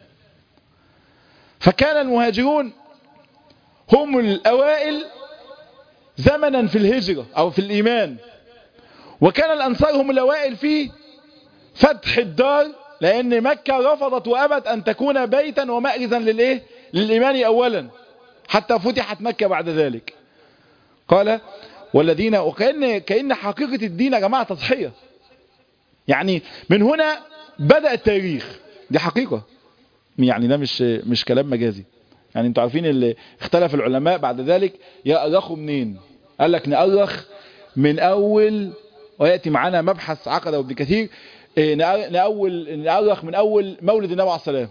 Speaker 1: فكان المهاجرون هم الأوائل زمنا في الهجرة أو في الإيمان وكان الأنصار هم الأوائل في فتح الدار لأن مكة رفضت وأبت أن تكون بيتا ومأرزا للإيه؟ للإيمان أولا حتى فتحت مكة بعد ذلك قال والذين وكأن كأن حقيقة الدين يا جماعة تضحية يعني من هنا بدأ التاريخ دي حقيقة يعني ده مش مش كلام مجازي يعني انتوا عارفين اللي اختلف العلماء بعد ذلك يأرخوا منين قال لك نأرخ من أول ويأتي معنا مبحث عقد وابن كثير اه نأول نأرخ من أول مولد النبي عليه السلام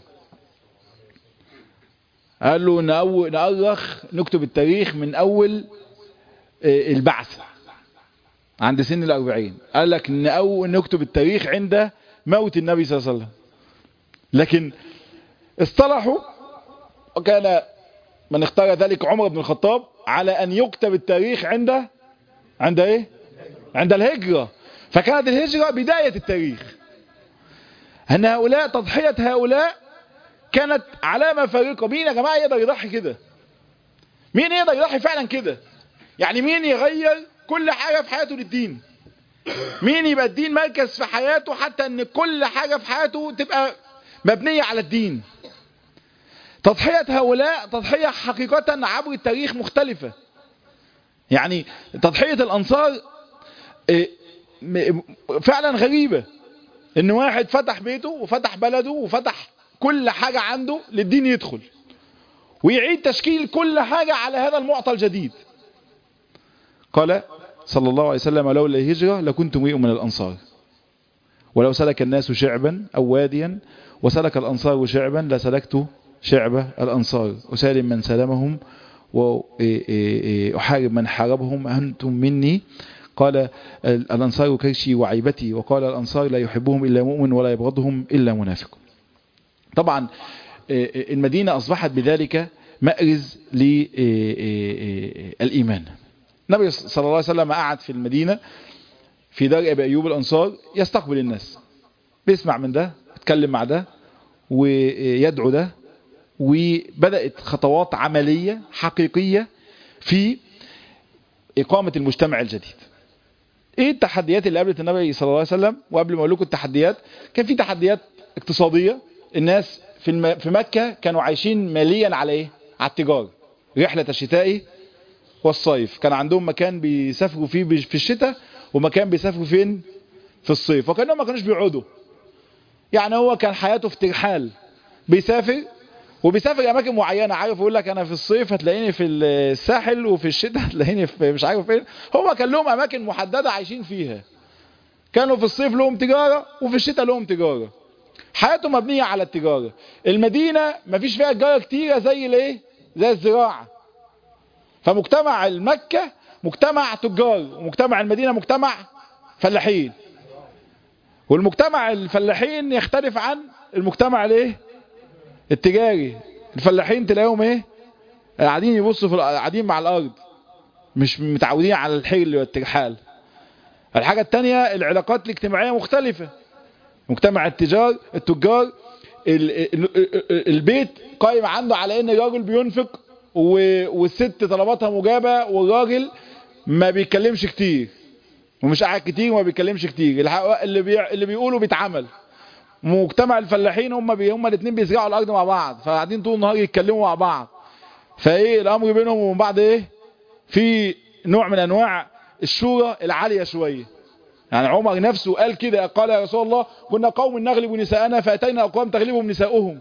Speaker 1: قال له نأول نأرخ نكتب التاريخ من أول اه البعث عند سن الأربعين قال لك نأول نكتب التاريخ عند موت النبي صلى الله عليه وسلم لكن اصطلحوا وكان من اختار ذلك عمر بن الخطاب على أن يكتب التاريخ عند عند ايه عند الهجرة فكانت الهجرة بداية التاريخ أن هؤلاء تضحية هؤلاء كانت علامة فارقة مين يا جماعة يقدر يضحي كده مين يقدر يضحي فعلا كده يعني مين يغير كل حاجة في حياته للدين مين يبقى الدين مركز في حياته حتى ان كل حاجة في حياته تبقى مبنية على الدين تضحية هؤلاء تضحية حقيقة عبر التاريخ مختلفة يعني تضحية الأنصار فعلا غريبة ان واحد فتح بيته وفتح بلده وفتح كل حاجة عنده للدين يدخل ويعيد تشكيل كل حاجة على هذا المعطى الجديد قال صلى الله عليه وسلم لولا الهجرة لكنت امرئ من الأنصار ولو سلك الناس شعبا أو واديا وسلك الأنصار شعبا لسلكت شعب الأنصار أسالم من سلمهم وأحارب من حاربهم أنتم مني قال الأنصار كرشي وعيبتي وقال الأنصار لا يحبهم إلا مؤمن ولا يبغضهم إلا منافق طبعا المدينة أصبحت بذلك مأرز للإيمان النبي صلى الله عليه وسلم قعد في المدينة في دار أبي أيوب الأنصار يستقبل الناس بيسمع من ده يتكلم مع ده ويدعو ده وبدأت خطوات عملية حقيقية في إقامة المجتمع الجديد ايه التحديات اللي قابلت النبي صلى الله عليه وسلم وقبل ما اقول لكم التحديات كان في تحديات اقتصادية الناس في الم... في مكة كانوا عايشين ماليا على ايه على التجارة رحلة الشتاء والصيف كان عندهم مكان بيسافروا فيه في الشتاء ومكان بيسافروا فين في الصيف وكانهم ما كانوش بيقعدوا يعني هو كان حياته في ترحال بيسافر وبيسافر اماكن معينه عارف يقول لك انا في الصيف هتلاقيني في الساحل وفي الشتاء هتلاقيني في مش عارف فين هو كان لهم اماكن محدده عايشين فيها كانوا في الصيف لهم تجاره وفي الشتاء لهم تجاره حياتهم مبنيه على التجاره المدينه مفيش فيها تجاره كتيره زي الايه زي الزراعه فمجتمع المكه مجتمع تجار ومجتمع المدينه مجتمع فلاحين والمجتمع الفلاحين يختلف عن المجتمع الايه التجاري الفلاحين تلاقيهم ايه قاعدين يبصوا في قاعدين مع الارض مش متعودين على الحل والترحال الحاجة التانية العلاقات الاجتماعية مختلفة مجتمع التجار التجار البيت قائم عنده على ان الراجل بينفق والست طلباتها مجابة والراجل ما بيتكلمش كتير ومش قاعد كتير وما بيتكلمش كتير اللي بي... اللي بيقوله بيتعمل مجتمع الفلاحين هم بي هم الاثنين بيزرعوا الارض مع بعض فقاعدين طول النهار يتكلموا مع بعض فايه الامر بينهم وبين بعض ايه في نوع من انواع الشورى العاليه شويه يعني عمر نفسه قال كده قال يا رسول الله كنا قوم نغلب نساءنا فاتينا اقوام تغلبهم نساؤهم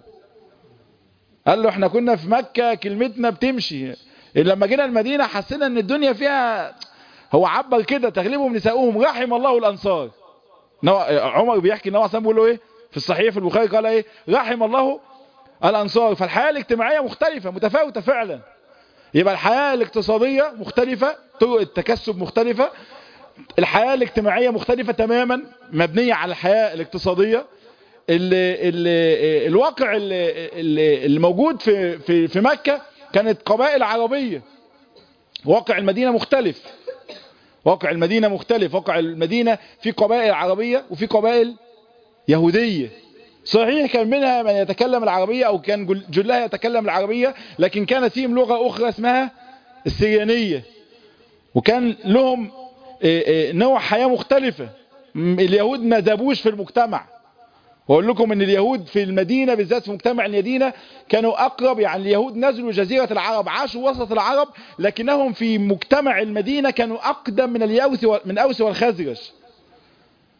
Speaker 1: قال له احنا كنا في مكة كلمتنا بتمشي لما جينا المدينة حسينا ان الدنيا فيها هو عبر كده تغلبهم نساؤهم رحم الله الانصار عمر بيحكي ان هو اصلا بيقول له ايه في الصحيح في البخاري قال ايه رحم الله الانصار فالحياة الاجتماعية مختلفة متفاوتة فعلا يبقى الحياة الاقتصادية مختلفة طرق التكسب مختلفة الحياة الاجتماعية مختلفة تماما مبنية على الحياة الاقتصادية ال ال الواقع اللي موجود في في في مكة كانت قبائل عربية واقع المدينة مختلف واقع المدينة مختلف واقع المدينة في قبائل عربية وفي قبائل يهودية صحيح كان منها من يتكلم العربية او كان جلها يتكلم العربية لكن كانت فيهم لغة اخرى اسمها السريانية وكان لهم نوع حياة مختلفة اليهود ما ذابوش في المجتمع واقول لكم ان اليهود في المدينة بالذات في مجتمع المدينة كانوا اقرب يعني اليهود نزلوا جزيرة العرب عاشوا وسط العرب لكنهم في مجتمع المدينة كانوا اقدم من اليوس من اوس والخزرج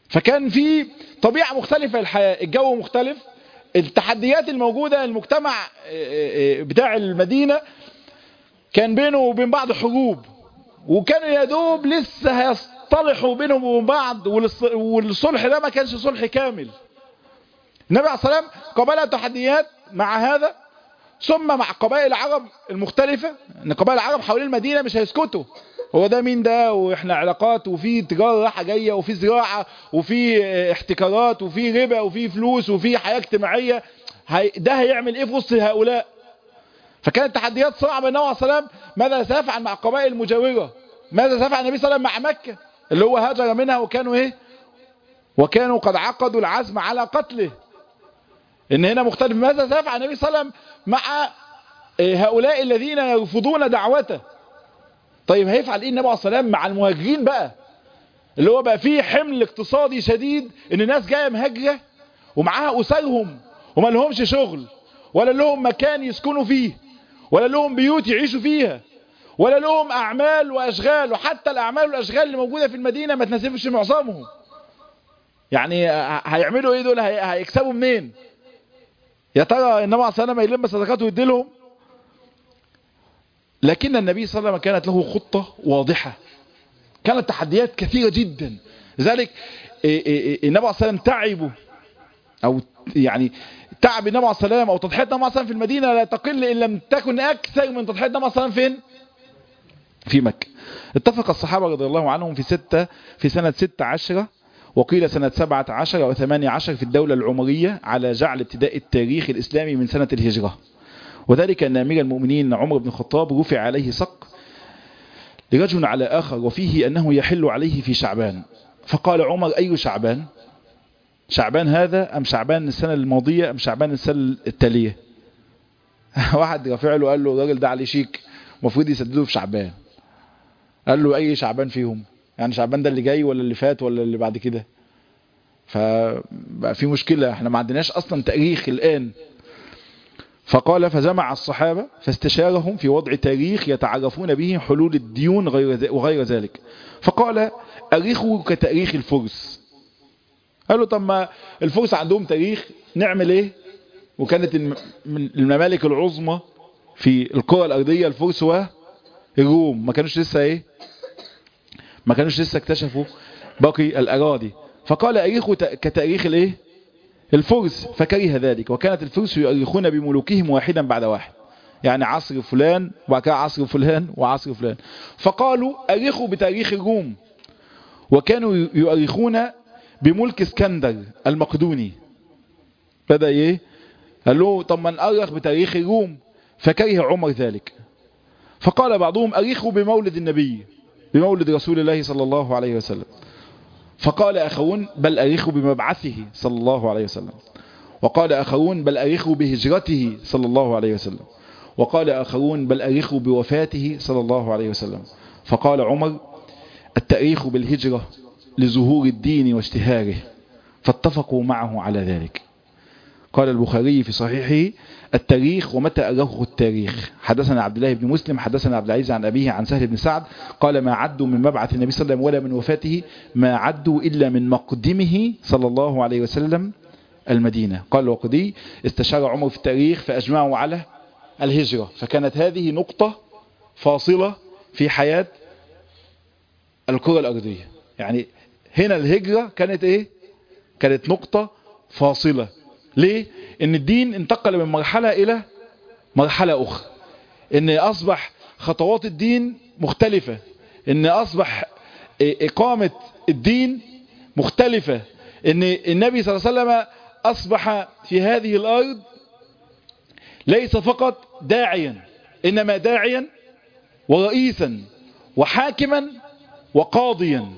Speaker 1: فكان في طبيعة مختلفة للحياة الجو مختلف التحديات الموجودة المجتمع بتاع المدينة كان بينه وبين بعض حروب وكانوا يا دوب لسه هيصطلحوا بينهم وبين بعض والصلح ده ما كانش صلح كامل النبي عليه الصلاة والسلام قبل تحديات مع هذا ثم مع قبائل العرب المختلفة ان قبائل العرب حوالين المدينة مش هيسكتوا هو ده مين ده واحنا علاقات وفي تجارة راحة جاية وفي زراعة وفي احتكارات وفي ربا وفي فلوس وفي حياة اجتماعية ده هيعمل ايه في وسط هؤلاء فكانت تحديات صعبة النبي عليه السلام ماذا سيفعل مع القبائل المجاورة ماذا سيفعل النبي صلى الله عليه وسلم مع مكة اللي هو هاجر منها وكانوا ايه وكانوا قد عقدوا العزم على قتله ان هنا مختلف ماذا سيفعل النبي صلى الله عليه وسلم مع هؤلاء الذين يرفضون دعوته طيب هيفعل ايه النبي عليه الصلاه والسلام مع المهاجرين بقى اللي هو بقى فيه حمل اقتصادي شديد ان الناس جايه مهاجره ومعاها اسرهم وما لهمش شغل ولا لهم مكان يسكنوا فيه ولا لهم بيوت يعيشوا فيها ولا لهم اعمال واشغال وحتى الاعمال والاشغال اللي موجوده في المدينه ما تناسبش معظمهم يعني هيعملوا ايه دول هيكسبوا منين يا ترى النبي عليه الصلاه والسلام يلم صدقاته ويدي لهم لكن النبي صلى الله عليه وسلم كانت له خطة واضحة كانت تحديات كثيرة جدا لذلك النبي عليه الصلاة والسلام تعبوا أو يعني تعب النبي عليه الصلاة والسلام أو تضحية النبي عليه الصلاة والسلام في المدينة لا تقل إن لم تكن أكثر من تضحية النبي عليه الصلاة والسلام فين؟ في مكة اتفق الصحابة رضي الله عنهم في ستة في سنة ستة عشرة وقيل سنة سبعة عشر أو ثمانية عشر في الدولة العمرية على جعل ابتداء التاريخ الإسلامي من سنة الهجرة وذلك أن أمير المؤمنين عمر بن الخطاب رفع عليه صق لرجل على آخر وفيه أنه يحل عليه في شعبان فقال عمر أي شعبان شعبان هذا أم شعبان السنة الماضية أم شعبان السنة التالية واحد رفع له قال له الراجل ده عليه شيك المفروض يسدده في شعبان قال له أي شعبان فيهم يعني شعبان ده اللي جاي ولا اللي فات ولا اللي بعد كده فبقى في مشكلة احنا ما عندناش أصلا تاريخ الآن فقال فجمع الصحابة فاستشارهم في وضع تاريخ يتعرفون به حلول الديون وغير ذلك فقال أريخه كتاريخ الفرس قالوا طب ما الفرس عندهم تاريخ نعمل ايه وكانت من الممالك العظمى في الكرة الأرضية الفرس والروم ما كانوش لسه ايه ما كانوش لسه اكتشفوا باقي الأراضي فقال أريخه كتاريخ الايه الفرس فكره ذلك وكانت الفرس يؤرخون بملوكهم واحدا بعد واحد يعني عصر فلان وبعد كده عصر فلان وعصر فلان فقالوا أرخوا بتاريخ الروم وكانوا يؤرخون بملك اسكندر المقدوني بدأ ايه قال له طب ما نأرخ بتاريخ الروم فكره عمر ذلك فقال بعضهم أرخوا بمولد النبي بمولد رسول الله صلى الله عليه وسلم فقال آخرون بل أريخوا بمبعثه صلى الله عليه وسلم وقال آخرون بل أريخوا بهجرته صلى الله عليه وسلم وقال آخرون بل أريخوا بوفاته صلى الله عليه وسلم فقال عمر التأريخ بالهجرة لظهور الدين واشتهاره فاتفقوا معه على ذلك قال البخاري في صحيحه التاريخ ومتى أرخه التاريخ حدثنا عبد الله بن مسلم حدثنا عبد العزيز عن أبيه عن سهل بن سعد قال ما عدوا من مبعث النبي صلى الله عليه وسلم ولا من وفاته ما عدوا إلا من مقدمه صلى الله عليه وسلم المدينة قال الوقدي استشار عمر في التاريخ فأجمعوا على الهجرة فكانت هذه نقطة فاصلة في حياة الكرة الأرضية يعني هنا الهجرة كانت ايه كانت نقطة فاصلة ليه ان الدين انتقل من مرحلة الى مرحلة اخرى ان اصبح خطوات الدين مختلفة ان اصبح اقامة الدين مختلفة ان النبي صلى الله عليه وسلم اصبح في هذه الارض ليس فقط داعيا انما داعيا ورئيسا وحاكما وقاضيا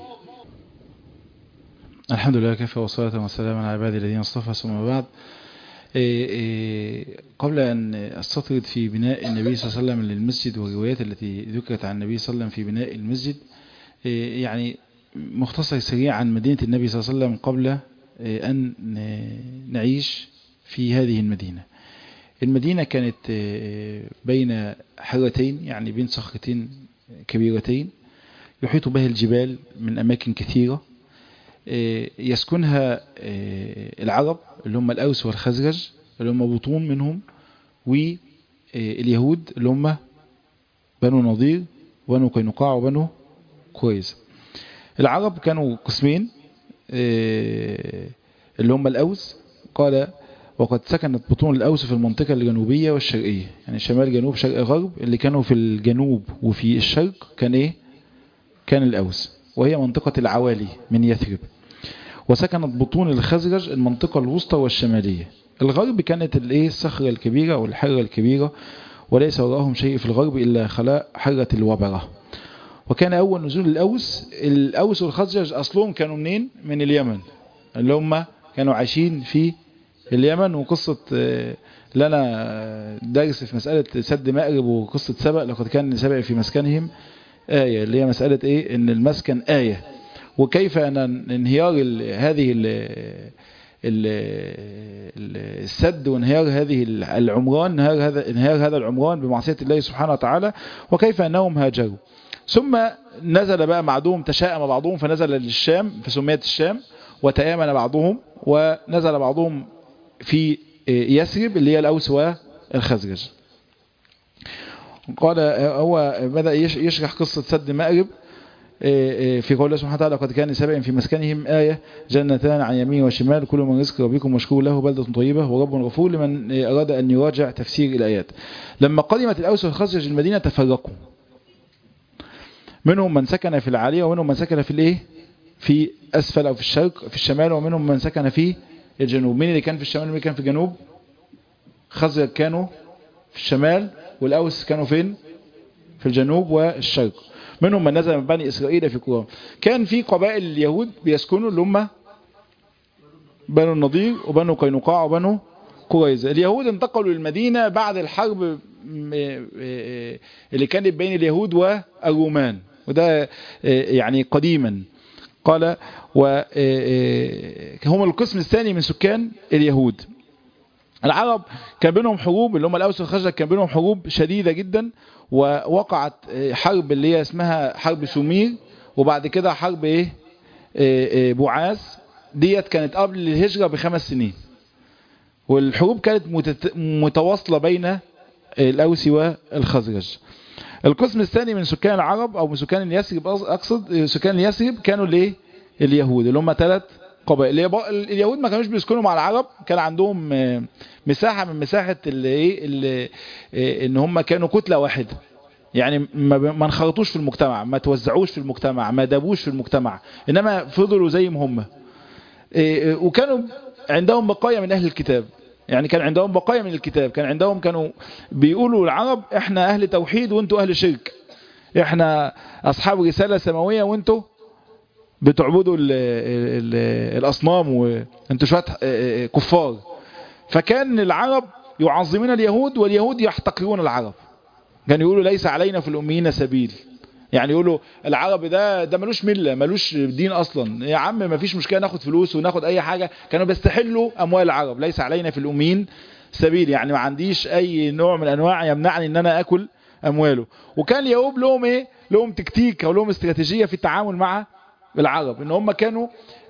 Speaker 1: الحمد لله كفى والصلاة والسلام على عبادي الذين اصطفى ثم بعد إيه إيه قبل أن أستطرد في بناء النبي صلى الله عليه وسلم للمسجد والروايات التي ذكرت عن النبي صلى الله عليه وسلم في بناء المسجد إيه يعني مختصر سريع عن مدينة النبي صلى الله عليه وسلم قبل أن نعيش في هذه المدينة المدينة كانت بين حرتين يعني بين صخرتين كبيرتين يحيط بها الجبال من أماكن كثيرة يسكنها العرب اللي هم الأوس والخزرج اللي هم بطون منهم واليهود اللي هم بنو نضير وبنو قينقاع وبنو كويس العرب كانوا قسمين اللي هم الأوس قال وقد سكنت بطون الأوس في المنطقة الجنوبية والشرقية يعني شمال جنوب شرق غرب اللي كانوا في الجنوب وفي الشرق كان ايه كان الأوس وهي منطقة العوالي من يثرب وسكنت بطون الخزرج المنطقة الوسطى والشمالية الغرب كانت الايه الصخرة الكبيرة والحرة الكبيرة وليس وراءهم شيء في الغرب إلا خلاء حرة الوبرة وكان أول نزول الأوس الأوس والخزرج أصلهم كانوا منين من اليمن اللي هم كانوا عايشين في اليمن وقصة لنا درس في مسألة سد مأرب وقصة سبأ لقد كان سبأ في مسكنهم آية اللي هي مسألة إيه إن المسكن آية وكيف أن انهيار هذه السد وانهيار هذه العمران انهيار هذا انهيار هذا العمران بمعصية الله سبحانه وتعالى وكيف أنهم هاجروا ثم نزل بقى بعضهم تشاءم بعضهم فنزل للشام فسميت الشام وتآمن بعضهم ونزل بعضهم في يثرب اللي هي الأوس والخزرج قال هو بدأ يشرح قصة سد مأرب في قول الله سبحانه وتعالى قد كان سبع في مسكنهم آية جنتان عن يمين وشمال كل من رزق ربكم مشكور له بلدة طيبة ورب غفور لمن أراد أن يراجع تفسير الآيات لما قدمت الأوس والخزرج المدينة تفرقوا منهم من سكن في العالية ومنهم من سكن في الايه في أسفل أو في الشرق في الشمال ومنهم من سكن في الجنوب مين اللي كان في الشمال ومين كان في الجنوب خزرج كانوا في الشمال والأوس كانوا فين في الجنوب والشرق منهم من نزل من بني إسرائيل في قرى كان في قبائل اليهود بيسكنوا اللي هم بنو النضير وبنو قينقاع وبنو قريظة اليهود انتقلوا للمدينة بعد الحرب اللي كانت بين اليهود والرومان وده يعني قديما قال وهم القسم الثاني من سكان اليهود العرب كان بينهم حروب اللي هم الأوس والخزرج كان بينهم حروب شديدة جدا ووقعت حرب اللي هي اسمها حرب سومير وبعد كده حرب ايه بوعاز ديت كانت قبل الهجرة بخمس سنين والحروب كانت متواصلة بين الأوس والخزرج القسم الثاني من سكان العرب او من سكان اليثرب اقصد سكان اليثرب كانوا الايه اليهود اللي هم ثلاث قبائل اليهود ما كانوش بيسكنوا مع العرب كان عندهم مساحة من مساحة اللي ايه ان هم كانوا كتلة واحدة يعني ما انخرطوش في المجتمع ما توزعوش في المجتمع ما دابوش في المجتمع انما فضلوا زي ما هم وكانوا عندهم بقايا من اهل الكتاب يعني كان عندهم بقايا من الكتاب كان عندهم كانوا بيقولوا العرب احنا اهل توحيد وانتوا اهل شرك احنا اصحاب رسالة سماوية وانتوا بتعبدوا ال ال الاصنام وانتوا شوية كفار فكان العرب يعظمون اليهود واليهود يحتقرون العرب كانوا يقولوا ليس علينا في الاميين سبيل يعني يقولوا العرب ده ده ملوش مله ملوش دين اصلا يا عم ما فيش مشكله ناخد فلوس وناخد اي حاجه كانوا بيستحلوا اموال العرب ليس علينا في الاميين سبيل يعني ما عنديش اي نوع من انواع يمنعني ان انا اكل امواله وكان اليهود لهم ايه لهم تكتيك او لهم استراتيجيه في التعامل مع العرب ان هم كانوا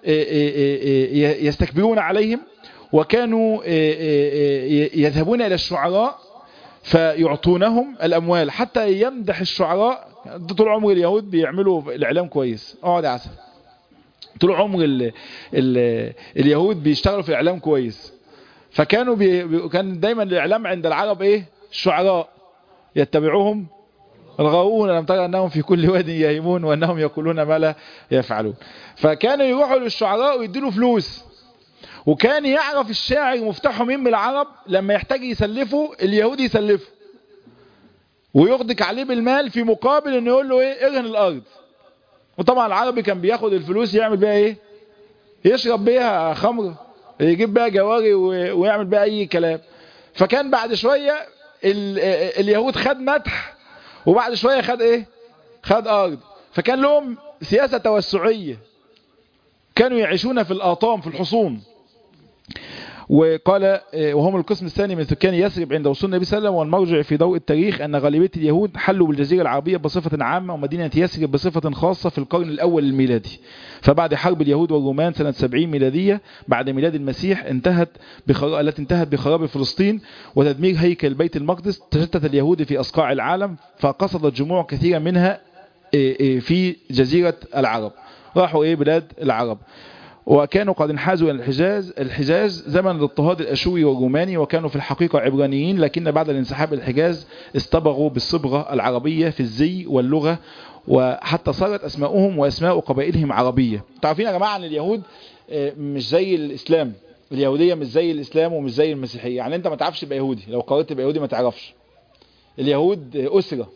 Speaker 1: يستكبرون عليهم وكانوا يذهبون الى الشعراء فيعطونهم الاموال حتى يمدح الشعراء طول عمر اليهود بيعملوا الاعلام كويس اقعد يا عسل طول عمر ال ال اليهود بيشتغلوا في الاعلام كويس فكانوا بي كان دايما الاعلام عند العرب ايه الشعراء يتبعوهم الغاوون لم ترى انهم في كل واد يهيمون وانهم يقولون ما لا يفعلون فكانوا يروحوا للشعراء ويديله فلوس وكان يعرف الشاعر مفتاحه مين من العرب لما يحتاج يسلفه اليهودي يسلفه ويغدق عليه بالمال في مقابل انه يقول له ايه اغن الارض وطبعا العربي كان بياخد الفلوس يعمل بيها ايه يشرب بيها خمر يجيب بيها جواري ويعمل بيها اي كلام فكان بعد شوية اليهود خد مدح وبعد شوية خد ايه خد ارض فكان لهم سياسة توسعية كانوا يعيشون في الاطام في الحصون وقال وهم القسم الثاني من سكان يثرب عند وصول النبي صلى الله عليه وسلم والمرجع في ضوء التاريخ أن غالبية اليهود حلوا بالجزيرة العربية بصفة عامة ومدينة يثرب بصفة خاصة في القرن الأول الميلادي فبعد حرب اليهود والرومان سنة 70 ميلادية بعد ميلاد المسيح انتهت بخر... التي انتهت بخراب فلسطين وتدمير هيكل بيت المقدس تشتت اليهود في أصقاع العالم فقصدت جموع كثيرة منها في جزيرة العرب راحوا ايه بلاد العرب وكانوا قد انحازوا الى الحجاز الحجاز زمن الاضطهاد الاشوري والروماني وكانوا في الحقيقة عبرانيين لكن بعد الانسحاب الحجاز استبغوا بالصبغة العربية في الزي واللغة وحتى صارت اسماؤهم واسماء قبائلهم عربية تعرفين يا جماعة ان اليهود مش زي الاسلام اليهودية مش زي الاسلام ومش زي المسيحية يعني انت ما تعرفش تبقى يهودي لو قررت تبقى يهودي ما تعرفش اليهود اسرة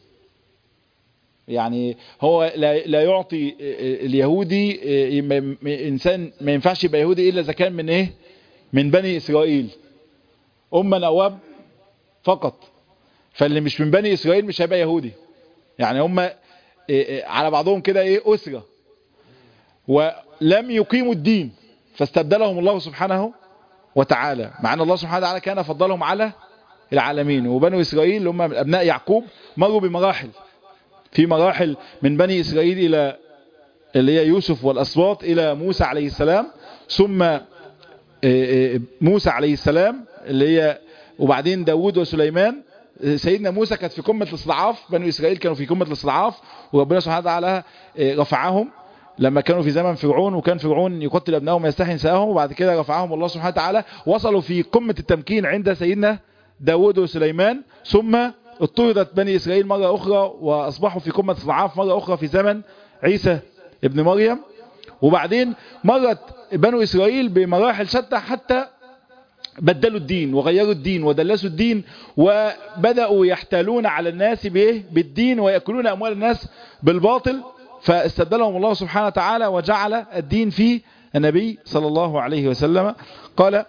Speaker 1: يعني هو لا, لا يعطي اليهودي انسان ما ينفعش يبقى يهودي الا اذا كان من ايه من بني اسرائيل ام نواب فقط فاللي مش من بني اسرائيل مش هيبقى يهودي يعني هم على بعضهم كده ايه اسره ولم يقيموا الدين فاستبدلهم الله سبحانه وتعالى مع ان الله سبحانه وتعالى كان فضلهم على العالمين وبنو اسرائيل اللي هم من ابناء يعقوب مروا بمراحل في مراحل من بني إسرائيل إلى اللي هي يوسف والأسواط إلى موسى عليه السلام ثم موسى عليه السلام اللي هي وبعدين داود وسليمان سيدنا موسى كانت في قمة الاستضعاف بنو إسرائيل كانوا في قمة الاستضعاف وربنا سبحانه وتعالى رفعهم لما كانوا في زمن فرعون وكان فرعون يقتل ابنائهم ويستحي نساءهم وبعد كده رفعهم الله سبحانه وتعالى وصلوا في قمة التمكين عند سيدنا داود وسليمان ثم اضطردت بني إسرائيل مرة أخرى وأصبحوا في قمة الضعاف مرة أخرى في زمن عيسى ابن مريم وبعدين مرت بنو إسرائيل بمراحل شتى حتى بدلوا الدين وغيروا الدين ودلسوا الدين وبدأوا يحتالون على الناس بإيه؟ بالدين ويأكلون أموال الناس بالباطل فاستبدلهم الله سبحانه وتعالى وجعل الدين في النبي صلى الله عليه وسلم قال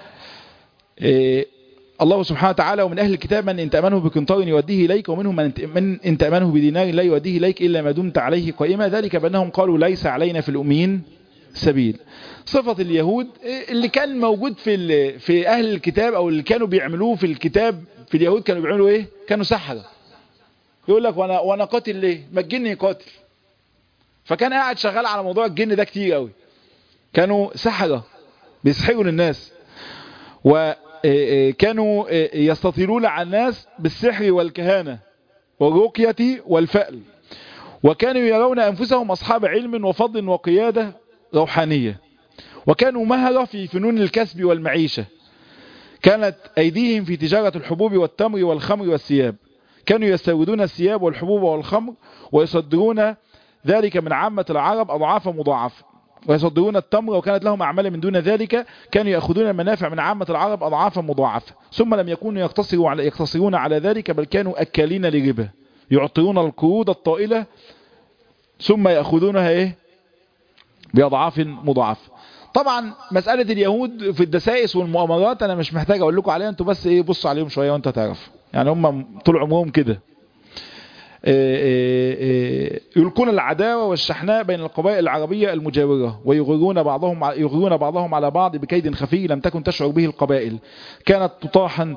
Speaker 1: إيه الله سبحانه وتعالى ومن أهل الكتاب من إن تأمنه بقنطار يوديه إليك ومنهم من إن تأمنه بدينار لا يوديه إليك إلا ما دمت عليه قائما ذلك بأنهم قالوا ليس علينا في الأمين سبيل صفة اليهود اللي كان موجود في في أهل الكتاب أو اللي كانوا بيعملوه في الكتاب في اليهود كانوا بيعملوا إيه كانوا سحرة يقول لك وأنا, وأنا قاتل ليه ما الجن يقاتل فكان قاعد شغال على موضوع الجن ده كتير قوي كانوا سحرة بيسحروا للناس و كانوا يستطيلون على الناس بالسحر والكهانة والرقية والفأل وكانوا يرون أنفسهم أصحاب علم وفضل وقيادة روحانية وكانوا مهرة في فنون الكسب والمعيشة كانت أيديهم في تجارة الحبوب والتمر والخمر والثياب كانوا يستوردون الثياب والحبوب والخمر ويصدرون ذلك من عامة العرب أضعافا مضاعفة ويصدرون التمر وكانت لهم أعمال من دون ذلك كانوا يأخذون المنافع من عامة العرب أضعافا مضاعفة ثم لم يكونوا يقتصروا على يقتصرون على ذلك بل كانوا أكالين لربا يعطون القروض الطائلة ثم يأخذونها إيه بأضعاف مضاعفة طبعا مسألة اليهود في الدسائس والمؤامرات أنا مش محتاج أقول لكم عليها أنتوا بس إيه بصوا عليهم شوية وأنت تعرف يعني هم طول عمرهم كده يلقون العداوة والشحناء بين القبائل العربية المجاورة ويغرون بعضهم يغرون بعضهم على بعض بكيد خفي لم تكن تشعر به القبائل كانت تطاحن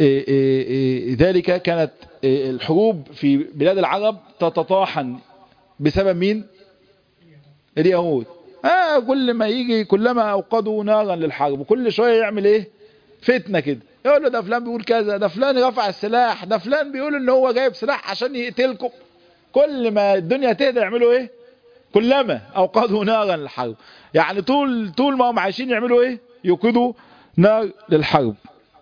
Speaker 1: ذلك كانت الحروب في بلاد العرب تتطاحن بسبب مين اليهود آه كل ما يجي كلما أوقدوا نارا للحرب وكل شوية يعمل ايه فتنة كده يقول له ده فلان بيقول كذا ده فلان رفع السلاح ده فلان بيقول ان هو جايب سلاح عشان يقتلكم كل ما الدنيا تهدى يعملوا ايه كلما اوقدوا نارا للحرب يعني طول طول ما هم عايشين يعملوا ايه يوقدوا نار للحرب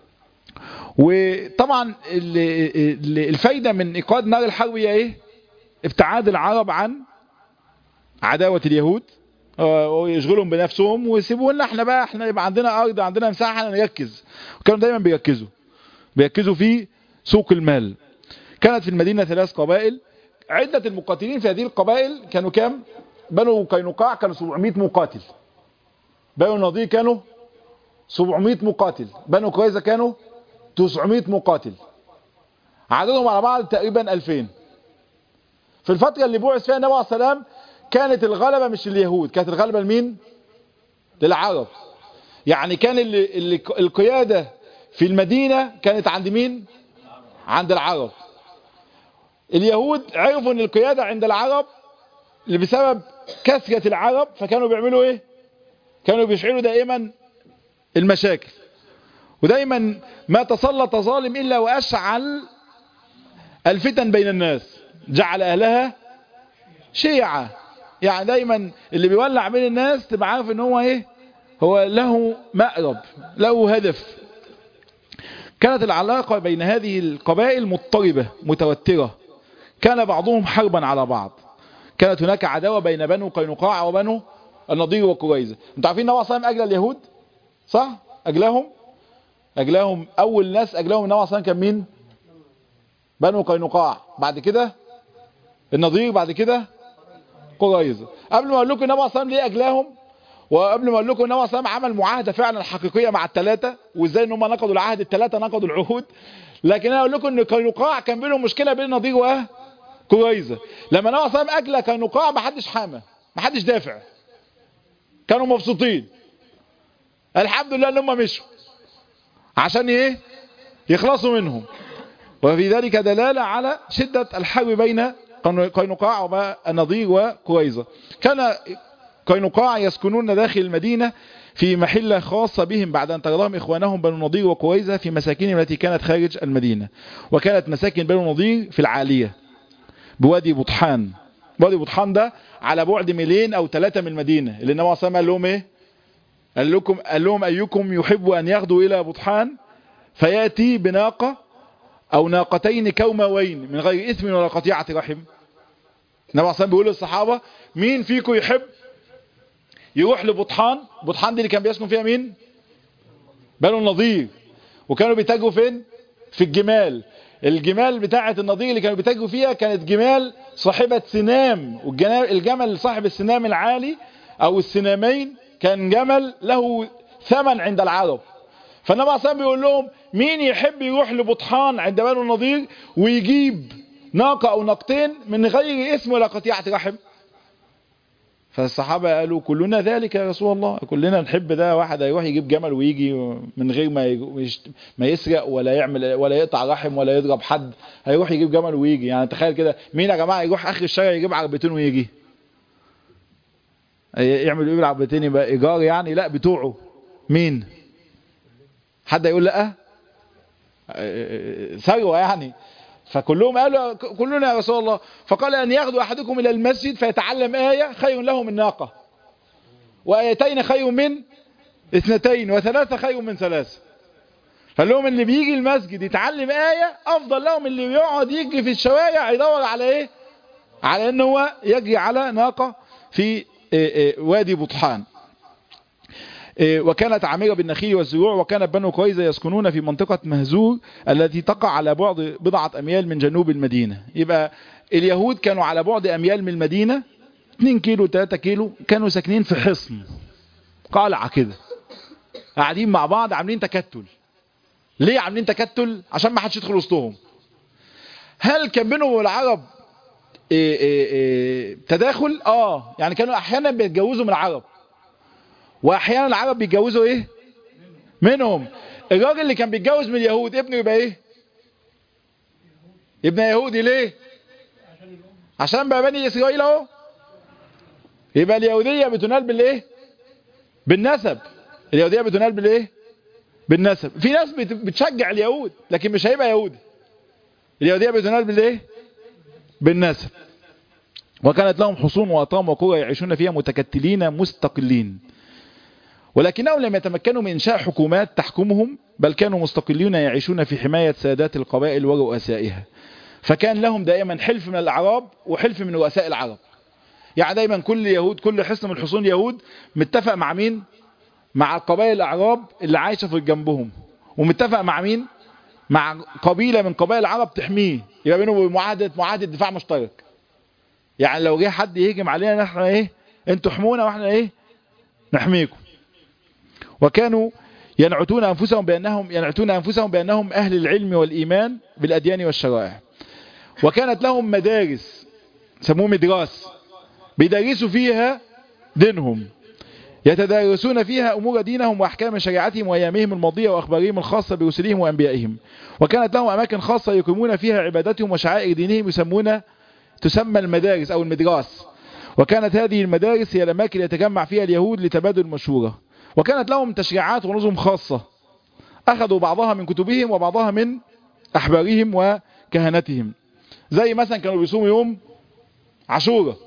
Speaker 1: وطبعا الفايدة من ايقاد نار الحرب هي ايه ابتعاد العرب عن عداوة اليهود ويشغلهم بنفسهم ويسيبوا لنا احنا بقى احنا يبقى عندنا ارض عندنا مساحه نركز وكانوا دايما بيركزوا بيركزوا في سوق المال كانت في المدينه ثلاث قبائل عده المقاتلين في هذه القبائل كانوا كام بنو قينقاع كانوا 700 مقاتل بنو النضير كانوا 700 مقاتل بنو قريظه كانوا 900 مقاتل عددهم على بعض تقريبا 2000 في الفتره اللي بعث فيها النبي عليه السلام كانت الغلبة مش اليهود كانت الغلبة لمين للعرب يعني كان اللي اللي القيادة في المدينة كانت عند مين عند العرب اليهود عرفوا ان القيادة عند العرب اللي بسبب كثرة العرب فكانوا بيعملوا ايه كانوا بيشعلوا دائما المشاكل ودايما ما تسلط ظالم الا واشعل الفتن بين الناس جعل اهلها شيعة يعني دايما اللي بيولع بين الناس تبقى عارف ان هو ايه هو له مأرب له هدف كانت العلاقة بين هذه القبائل مضطربة متوترة كان بعضهم حربا على بعض كانت هناك عداوة بين بنو قينقاع وبنو النضير وقريظة انتوا عارفين النبي صلى الله عليه وسلم اجل اليهود صح اجلهم اجلهم اول ناس اجلهم النبي صلى الله عليه وسلم كان مين بنو قينقاع بعد كده النضير بعد كده قريظة قبل ما اقول لكم النبي صلى الله عليه وسلم ليه اجلاهم وقبل ما اقول لكم النبي صلى الله عليه وسلم عمل معاهده فعلا حقيقيه مع الثلاثه وازاي ان هم نقضوا العهد الثلاثه نقضوا العهود لكن انا اقول لكم ان قينقاع كان بينهم مشكله بين النضير وقريظه لما النبي صلى الله عليه وسلم اجلى قينقاع ما حدش حامى ما حدش دافع كانوا مبسوطين الحمد لله ان هم مشوا عشان ايه يخلصوا منهم وفي ذلك دلالة على شدة الحرب بين قينقاع والنضير وقريظة كان قينقاع يسكنون داخل المدينة في محلة خاصة بهم بعد أن ترضاهم إخوانهم بنو النضير وقريظة في مساكنهم التي كانت خارج المدينة وكانت مساكن بنو النضير في العالية بوادي بطحان وادي بطحان ده على بعد ميلين أو ثلاثة من المدينة اللي النبي صلى الله عليه وسلم قال لهم إيه قال لكم قال لهم أيكم يحب أن يغدو إلى بطحان فيأتي بناقة أو ناقتين كوموين من غير إثم ولا قطيعة رحم النبي صلى الله عليه وسلم بيقول للصحابة مين فيكم يحب يروح لبطحان بطحان دي اللي كان بيسكن فيها مين بنو النضير وكانوا بيتاجروا فين في الجمال الجمال بتاعة النضير اللي كانوا بيتاجروا فيها كانت جمال صاحبة سنام والجمل صاحب السنام العالي او السنامين كان جمل له ثمن عند العرب فالنبي عليه بيقول لهم مين يحب يروح لبطحان عند بنو النضير ويجيب ناقة او ناقتين من غير اسم ولا قطيعة رحم فالصحابة قالوا كلنا ذلك يا رسول الله كلنا نحب ده واحد هيروح يجيب جمل ويجي من غير ما ما يسرق ولا يعمل ولا يقطع رحم ولا يضرب حد هيروح يجيب جمل ويجي يعني تخيل كده مين يا جماعة يروح اخر الشارع يجيب عربيتين ويجي يعمل ايه بالعربيتين يبقى ايجار يعني لا بتوعه مين حد يقول لا ثروة يعني فكلهم قالوا كلنا يا رسول الله فقال أن يغدو أحدكم إلى المسجد فيتعلم آية خير له من ناقة وآيتين خير من اثنتين وثلاثة خير من ثلاثة قال لهم اللي بيجي المسجد يتعلم آية أفضل لهم اللي بيقعد يجري في الشوارع يدور على إيه على أنه هو يجري على ناقة في وادي بطحان وكانت عامرة بالنخيل والزروع وكانت بنو قريظة يسكنون في منطقة مهزور التي تقع على بعد بضعة أميال من جنوب المدينة يبقى اليهود كانوا على بعد أميال من المدينة 2 كيلو 3 كيلو كانوا ساكنين في حصن قلعة كده قاعدين مع بعض عاملين تكتل ليه عاملين تكتل عشان ما حدش يدخل وسطهم هل كان بينهم والعرب إيه إيه إيه تداخل اه يعني كانوا احيانا بيتجوزوا من العرب واحيانا العرب بيتجوزوا ايه منهم الراجل اللي كان بيتجوز من اليهود ابنه يبقى ايه ابن يهودي ليه عشان بقى بني اسرائيل اهو يبقى اليهودية بتنال بالايه بالنسب اليهودية بتنال بالايه بالنسب في ناس بتشجع اليهود لكن مش هيبقى يهودي اليهودية بتنال بالايه بالنسب وكانت لهم حصون واطام وقرى يعيشون فيها متكتلين مستقلين ولكنهم لم يتمكنوا من إنشاء حكومات تحكمهم بل كانوا مستقلين يعيشون في حماية سادات القبائل ورؤسائها فكان لهم دائما حلف من الأعراب وحلف من رؤساء العرب يعني دايما كل يهود كل حصن من حصون اليهود متفق مع مين مع قبائل الأعراب اللي عايشة في جنبهم ومتفق مع مين مع قبيلة من قبائل العرب تحميه يبقى بينهم معاهدة معاهدة دفاع مشترك يعني لو جه حد يهجم علينا احنا ايه انتوا حمونا واحنا ايه نحميكم وكانوا ينعتون أنفسهم بأنهم ينعتون أنفسهم بأنهم أهل العلم والإيمان بالأديان والشرائع وكانت لهم مدارس سموه مدراس بيدرسوا فيها دينهم يتدارسون فيها أمور دينهم وأحكام شريعتهم وأيامهم الماضية وأخبارهم الخاصة برسلهم وأنبيائهم وكانت لهم أماكن خاصة يقيمون فيها عبادتهم وشعائر دينهم يسمون تسمى المدارس أو المدراس وكانت هذه المدارس هي الأماكن يتجمع فيها اليهود لتبادل المشورة وكانت لهم تشريعات ونظم خاصة أخذوا بعضها من كتبهم وبعضها من أحبارهم وكهنتهم زي مثلا كانوا بيصوموا يوم عاشوراء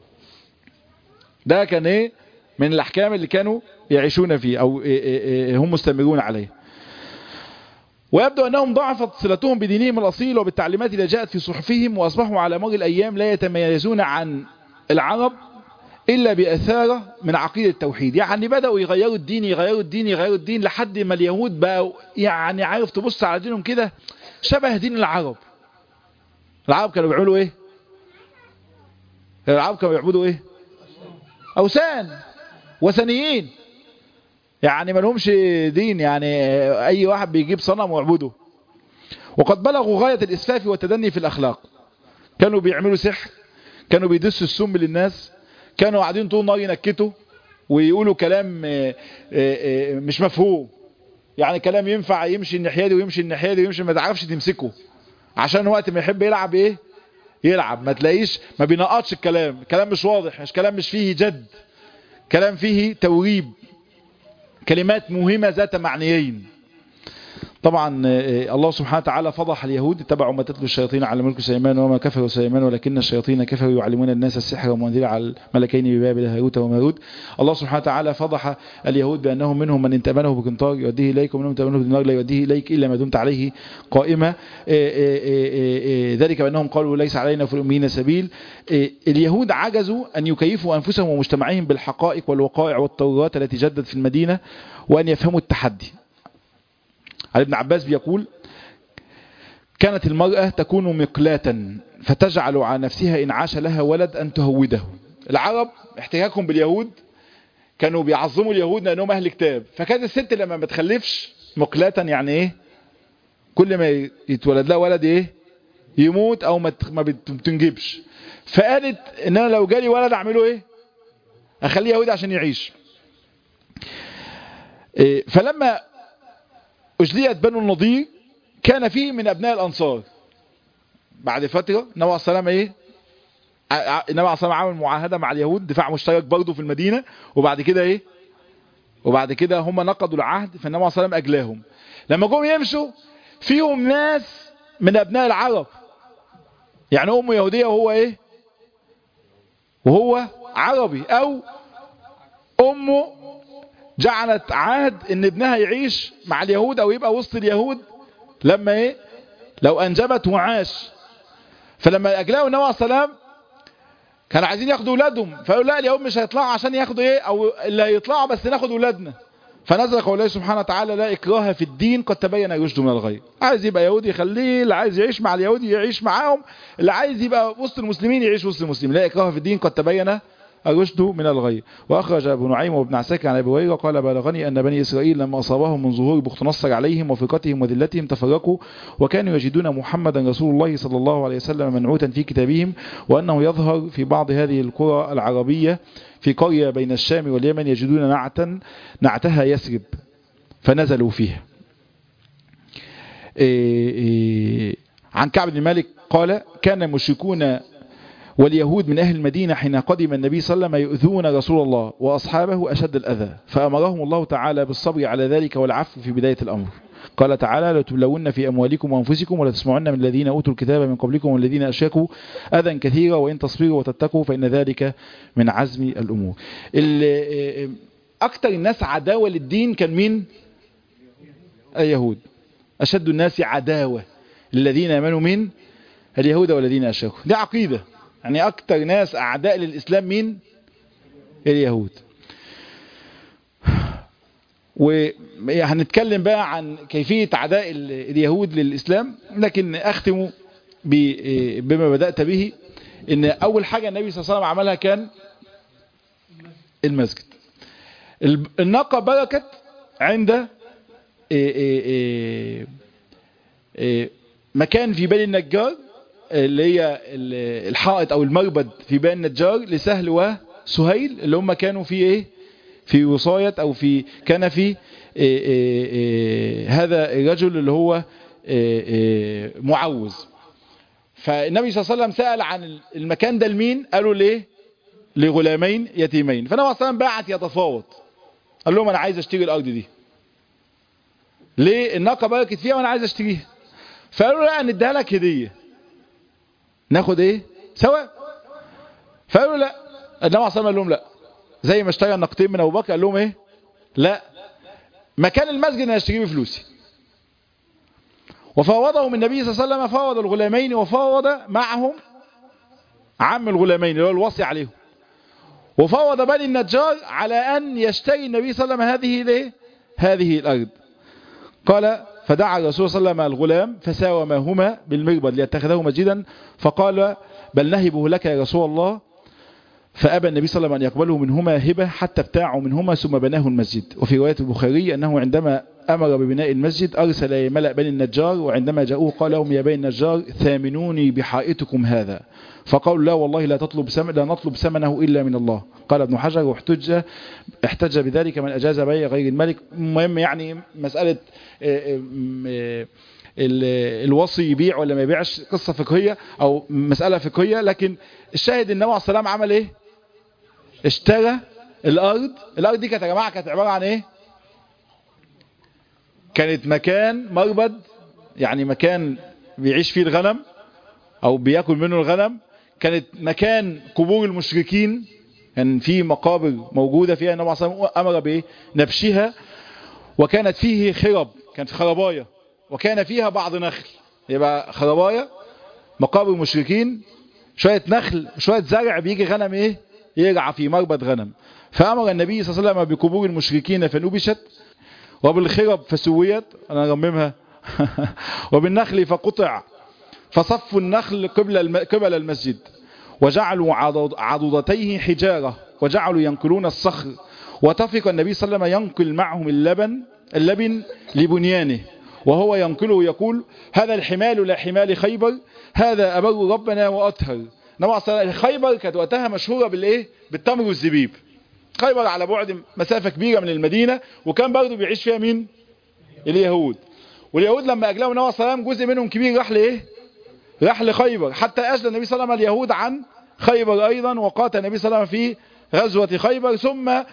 Speaker 1: ده كان ايه من الأحكام اللي كانوا يعيشون فيه أو إيه إيه إيه هم مستمرون عليه ويبدو أنهم ضعفت صلتهم بدينهم الأصيل وبالتعليمات التي جاءت في صحفهم وأصبحوا على مر الأيام لا يتميزون عن العرب إلا بأثارة من عقيدة التوحيد يعني بدأوا يغيروا الدين يغيروا الدين يغيروا الدين لحد ما اليهود بقوا يعني عارف تبص على دينهم كده شبه دين العرب العرب كانوا بيعملوا ايه العرب كانوا بيعبدوا ايه أوثان وثنيين يعني ما لهمش دين يعني أي واحد بيجيب صنم ويعبده وقد بلغوا غاية الإسفاف والتدني في الأخلاق كانوا بيعملوا سحر كانوا بيدسوا السم للناس كانوا قاعدين طول النهار ينكتوا ويقولوا كلام مش مفهوم يعني كلام ينفع يمشي الناحيه دي ويمشي الناحيه دي ويمشي ما تعرفش تمسكه عشان وقت ما يحب يلعب ايه يلعب ما تلاقيش ما بينقطش الكلام الكلام مش واضح مش كلام مش فيه جد كلام فيه توريب كلمات مهمة ذات معنيين طبعا الله سبحانه وتعالى فضح اليهود اتبعوا ما تتلو الشياطين على ملك سليمان وما كفروا سليمان ولكن الشياطين كفروا يعلمون الناس السحر ومنزل على الملكين ببابل هاروت وماروت الله سبحانه وتعالى فضح اليهود بأنهم منهم من انتبنه بقنطار يوديه إليك ومنهم انتبنه بدينار لا يوديه إليك إلا ما دمت عليه قائمة ذلك بأنهم قالوا ليس علينا في الأمين سبيل اليهود عجزوا أن يكيفوا أنفسهم ومجتمعهم بالحقائق والوقائع والتورات التي جدت في المدينة وأن يفهموا التحدي علي ابن عباس بيقول كانت المرأة تكون مقلاة فتجعل على نفسها إن عاش لها ولد أن تهوده العرب احتكاكهم باليهود كانوا بيعظموا اليهود لأنهم أهل كتاب فكانت الست لما ما تخلفش مقلاة يعني إيه كل ما يتولد لها ولد إيه يموت أو ما بتنجبش فقالت إن أنا لو جالي ولد أعمله إيه أخليه يهودي عشان يعيش إيه فلما أجليت بنو النضير كان فيه من أبناء الأنصار بعد فترة النبي عليه السلام إيه النبي عليه السلام عمل معاهدة مع اليهود دفاع مشترك برضه في المدينة وبعد كده إيه وبعد كده هم نقضوا العهد فالنبي عليه السلام أجلاهم لما جم يمشوا فيهم ناس من أبناء العرب يعني أمه يهودية وهو إيه وهو عربي أو أمه جعلت عهد ان ابنها يعيش مع اليهود او يبقى وسط اليهود لما ايه لو انجبت وعاش فلما اجلاوا النبي عليه السلام كانوا عايزين ياخدوا اولادهم فقالوا لا اليهود مش هيطلعوا عشان ياخدوا ايه او اللي هيطلعوا بس ناخد اولادنا فنزل قول الله سبحانه وتعالى لا اكراه في الدين قد تبين الرشد من الغي عايز يبقى يهودي يخليه اللي عايز يعيش مع اليهود يعيش معاهم اللي عايز يبقى وسط المسلمين يعيش وسط المسلمين لا اكراه في الدين قد تبين الرشد من الغي وأخرج أبو نعيم وابن عساكر عن أبي هريرة قال بلغني أن بني إسرائيل لما أصابهم من ظهور بخت نصر عليهم وفرقتهم وذلتهم تفرقوا وكانوا يجدون محمدا رسول الله صلى الله عليه وسلم منعوتا في كتابهم وأنه يظهر في بعض هذه القرى العربية في قرية بين الشام واليمن يجدون نعتا نعتها يسرب فنزلوا فيها إيه إيه عن كعب بن مالك قال كان المشركون واليهود من أهل المدينة حين قدم النبي صلى الله عليه وسلم يؤذون رسول الله وأصحابه أشد الأذى فأمرهم الله تعالى بالصبر على ذلك والعفو في بداية الأمر قال تعالى لتبلون في أموالكم وأنفسكم ولا تسمعن من الذين أوتوا الكتاب من قبلكم والذين أشركوا أذى كثيرا وإن تصبروا وتتقوا فإن ذلك من عزم الأمور أكثر الناس عداوة للدين كان مين اليهود أشد الناس عداوة الذين آمنوا من اليهود والذين أشركوا دي عقيدة يعني أكتر ناس أعداء للإسلام مين اليهود وهنتكلم بقى عن كيفية عداء اليهود للإسلام لكن أختم بما بدأت به إن أول حاجة النبي صلى الله عليه وسلم عملها كان المسجد الناقة بركت عند مكان في بني النجار اللي هي الحائط او المربد في بني النجار لسهل وسهيل اللي هم كانوا في ايه في وصاية او في كان في هذا الرجل اللي هو معوز فالنبي صلى الله عليه وسلم سأل عن المكان ده لمين قالوا ليه لغلامين يتيمين فالنبي صلى الله عليه وسلم بعت يتفاوض قال لهم انا عايز اشتري الارض دي ليه الناقه بركت فيها وانا عايز اشتريها فقالوا لا نديها لك هديه ناخد ايه سواء فقالوا لا النبي عليه الصلاه قال لهم لا زي ما اشترى النقطين من ابو بكر قال لهم ايه لا مكان المسجد انا اشتريه بفلوسي وفاوضهم النبي صلى الله عليه وسلم فاوض الغلامين وفاوض معهم عم الغلامين اللي هو الوصي عليهم وفاوض بني النجار على أن يشتري النبي صلى الله عليه وسلم هذه الايه هذه الأرض قال فدعا الرسول صلى الله عليه وسلم الغلام فساومهما بالمربد ليتخذه مسجدا فقال بل نهبه لك يا رسول الله فأبى النبي صلى الله عليه وسلم أن يقبله منهما هبة حتى ابتاعوا منهما ثم بناه المسجد وفي رواية البخاري أنه عندما أمر ببناء المسجد أرسل ملأ بني النجار وعندما جاءوه قال لهم يا بني النجار ثامنوني بحائطكم هذا فقالوا لا والله لا تطلب سمن لا نطلب ثمنه إلا من الله قال ابن حجر واحتج احتج بذلك من أجاز بيع غير الملك المهم يعني مسألة الوصي يبيع ولا ما يبيعش قصة فقهية أو مسألة فقهية لكن الشاهد النبي عليه السلام عمل إيه اشترى الأرض الأرض دي كانت يا جماعة كانت عبارة عن إيه كانت مكان مربد يعني مكان بيعيش فيه الغنم او بياكل منه الغنم كانت مكان قبور المشركين كان في مقابر موجودة فيها النبي صلى الله عليه وسلم امر بنبشها وكانت فيه خرب كانت خربايا وكان فيها بعض نخل يبقى خربايا مقابر مشركين شوية نخل شوية زرع بيجي غنم ايه يرعى في مربد غنم فامر النبي صلى الله عليه وسلم بقبور المشركين فنبشت وبالخرب فسويت انا رممها وبالنخل فقطع فصفوا النخل قبل قبل المسجد وجعلوا عضدتيه حجارة وجعلوا ينقلون الصخر وتفق النبي صلى الله عليه وسلم ينقل معهم اللبن اللبن لبنيانه وهو ينقله يقول هذا الحمال لا حمال خيبر هذا أبر ربنا وأطهر نبع خيبر كانت وقتها مشهورة بالإيه بالتمر والزبيب خيبر على بعد مسافة كبيرة من المدينة وكان برضه بيعيش فيها مين اليهود واليهود لما أجلوا النبي صلى الله عليه وسلم جزء منهم كبير راح لإيه راح لخيبر حتى أجل النبي صلى الله عليه وسلم اليهود عن خيبر أيضا وقاتل النبي صلى الله عليه وسلم في غزوة خيبر ثم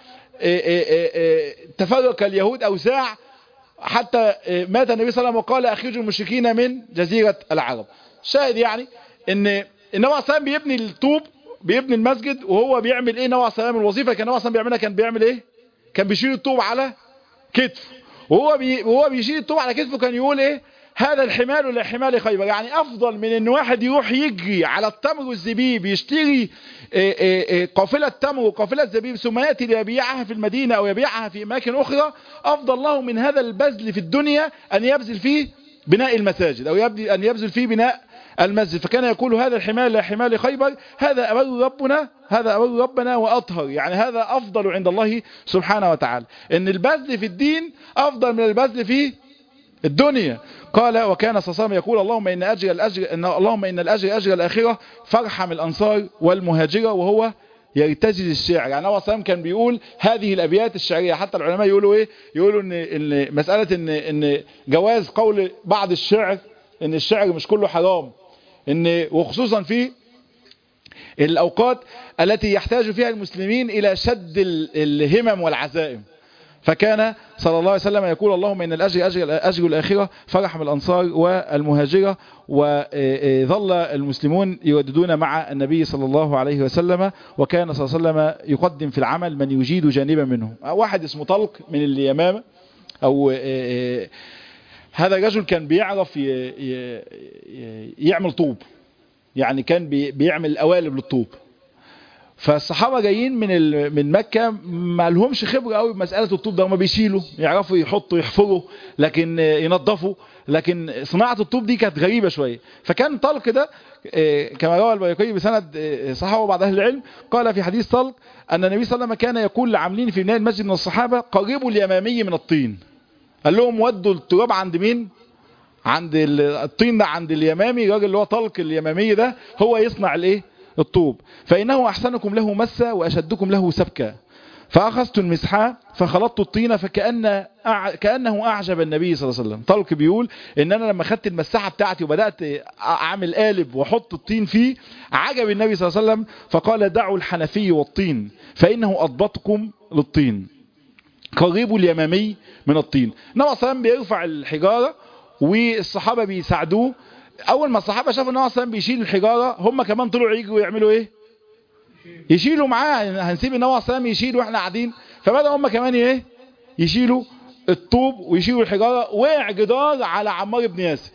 Speaker 1: تفرق اليهود أوساع حتى مات النبي صلى الله عليه وسلم وقال أخرجوا المشركين من جزيرة العرب شاهد يعني ان النبي صلى الله عليه وسلم بيبني الطوب بيبني المسجد وهو بيعمل ايه النبي عليه السلام الوظيفه كان النبي عليه بيعملها كان بيعمل ايه كان بيشيل الطوب على كتفه وهو بي وهو بيشيل الطوب على كتفه كان يقول ايه هذا الحمال لا حمال خيبر يعني افضل من ان واحد يروح يجري على التمر والزبيب يشتري إيه إيه إيه قافلة تمر وقافلة زبيب ثم يأتي ليبيعها في المدينة او يبيعها في اماكن اخرى افضل له من هذا البذل في الدنيا ان يبذل فيه بناء المساجد او يبدي ان يبذل فيه بناء المسجد فكان يقول هذا الحمال لا حمال خيبر هذا أبر ربنا هذا أبر ربنا وأطهر يعني هذا أفضل عند الله سبحانه وتعالى إن البذل في الدين أفضل من البذل في الدنيا قال وكان صلى الله عليه وسلم يقول اللهم إن أجر الأجر إن اللهم إن الأجر أجر الآخرة فارحم الأنصار والمهاجرة وهو يرتجز الشعر يعني هو صلى كان بيقول هذه الأبيات الشعرية حتى العلماء يقولوا إيه يقولوا إن, إن مسألة إن, إن جواز قول بعض الشعر إن الشعر مش كله حرام إن وخصوصا في الأوقات التي يحتاج فيها المسلمين إلى شد الهمم والعزائم فكان صلى الله عليه وسلم يقول اللهم إن الأجر أجر, أجر الآخرة فرحم الأنصار والمهاجرة وظل المسلمون يوددون مع النبي صلى الله عليه وسلم وكان صلى الله عليه وسلم يقدم في العمل من يجيد جانبا منه واحد اسمه طلق من اليمامة أو هذا الرجل كان بيعرف يعمل طوب يعني كان بيعمل قوالب للطوب فالصحابة جايين من من مكة ما لهمش خبرة قوي بمسألة الطوب ده هم بيشيلوا يعرفوا يحطوا يحفروا لكن ينظفوا لكن صناعة الطوب دي كانت غريبة شوية فكان طلق ده كما روى البيقي بسند صحابه بعض أهل العلم قال في حديث طلق أن النبي صلى الله عليه وسلم كان يقول لعاملين في بناء المسجد من الصحابة قربوا اليمامي من الطين قال لهم ودوا التراب عند مين عند الطين ده عند اليمامي الراجل اللي هو طلق اليمامي ده هو يصنع الايه الطوب فإنه أحسنكم له مسة وأشدكم له سبكة فأخذت المسحة فخلطت الطين فكأن أع... كأنه أعجب النبي صلى الله عليه وسلم طلق بيقول إن أنا لما خدت المسحة بتاعتي وبدأت أعمل قالب وأحط الطين فيه عجب النبي صلى الله عليه وسلم فقال دعوا الحنفي والطين فإنه أضبطكم للطين قريب اليمامي من الطين النبي صلى الله عليه وسلم بيرفع الحجارة والصحابة بيساعدوه أول ما الصحابة شافوا النبي صلى الله عليه وسلم بيشيل الحجارة هم كمان طلعوا يجوا يعملوا إيه يشيلوا معاه هنسيب النبي عليه الصلاه يشيل واحنا قاعدين فبدأ هم كمان ايه يشيلوا الطوب ويشيلوا الحجارة وقع جدار على عمار بن ياسر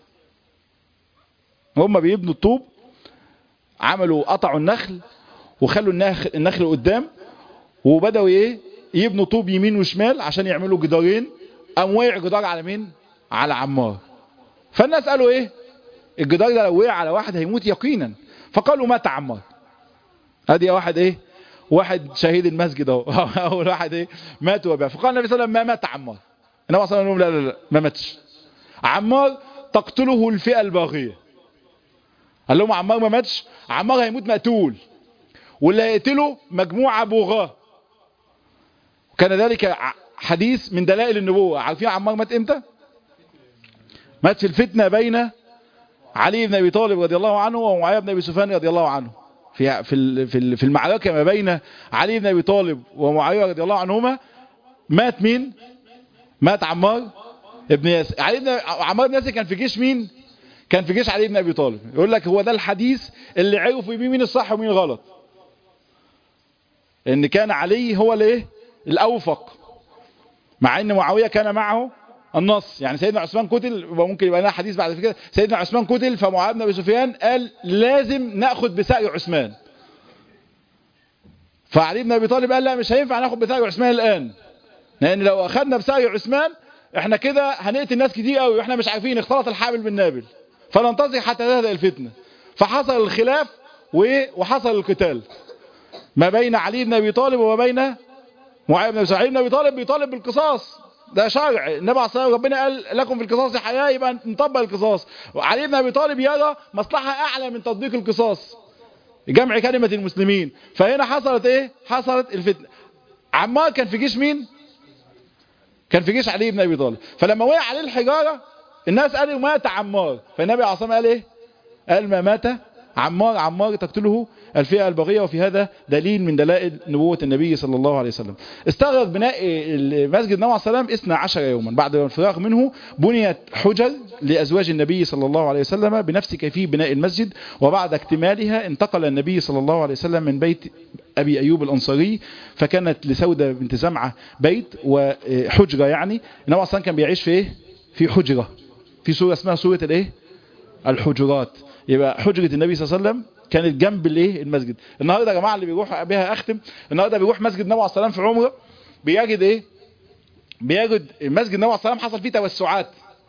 Speaker 1: هم بيبنوا الطوب عملوا قطعوا النخل وخلوا النخل, النخل قدام وبدأوا ايه يبنوا طوب يمين وشمال عشان يعملوا جدارين قام وقع جدار على مين على عمار فالناس قالوا ايه الجدار ده لو وقع على واحد هيموت يقينا فقالوا مات عمار ادي واحد ايه واحد شهيد المسجد اهو اول واحد ايه مات وباع فقال النبي صلى الله عليه وسلم ما مات عمار النبي صلى الله عليه وسلم لا لا لا ما ماتش عمار تقتله الفئه الباغيه قال لهم عمار ما ماتش عمار هيموت مقتول واللي هيقتله مجموعه بغاه وكان ذلك حديث من دلائل النبوه عارفين عمار مات امتى مات في الفتنه بين علي بن ابي طالب رضي الله عنه ومعاويه بن ابي سفيان رضي الله عنه في في في في المعركه ما بين علي بن ابي طالب ومعاويه رضي الله عنهما مات مين مات عمار ابن ياسر علي بن عمار بن ياسر كان في جيش مين كان في جيش علي بن ابي طالب يقول لك هو ده الحديث اللي عرفوا بيه مين الصح ومين الغلط ان كان علي هو الايه الاوفق مع ان معاويه كان معه النص يعني سيدنا عثمان قتل ممكن يبقى لنا حديث بعد كده سيدنا عثمان قتل فمعاويه بن ابي سفيان قال لازم ناخد بسعي عثمان فعلي بن ابي طالب قال لا مش هينفع ناخد بسعي عثمان الان لان لو اخذنا بسعي عثمان احنا كده هنقتل ناس كتير قوي واحنا مش عارفين اختلط الحابل بالنابل فننتظر حتى تهدأ الفتنه فحصل الخلاف وحصل القتال ما بين علي بن ابي طالب وما بين معاويه بن ابي سفيان علي بن ابي طالب بيطالب بالقصاص ده شرع النبي عليه الصلاه ربنا قال لكم في القصاص حياه يبقى نطبق القصاص وعلي بن ابي طالب يرى مصلحه اعلى من تطبيق القصاص جمع كلمه المسلمين فهنا حصلت ايه حصلت الفتنه عمار كان في جيش مين كان في جيش علي بن ابي طالب فلما وقع عليه الحجاره الناس قالوا مات عمار فالنبي عليه الصلاه قال ايه قال ما مات عمار عمار تقتله الفئة البغية وفي هذا دليل من دلائل نبوة النبي صلى الله عليه وسلم استغرق بناء مسجد النبي عليه السلام 12 يوما بعد الفراغ منه بنيت حجر لأزواج النبي صلى الله عليه وسلم بنفس كيفية بناء المسجد وبعد اكتمالها انتقل النبي صلى الله عليه وسلم من بيت أبي أيوب الأنصاري فكانت لسودة بنت زمعة بيت وحجرة يعني النبي عليه السلام كان بيعيش في ايه في حجرة في سورة اسمها سورة الايه الحجرات يبقى حجرة النبي صلى الله عليه وسلم كانت جنب الايه المسجد النهارده يا جماعه اللي بيروح بيها اختم النهارده بيروح مسجد النبي عليه الصلاه والسلام في عمره بيجد ايه بيجد مسجد النبي عليه الصلاه والسلام حصل فيه توسعات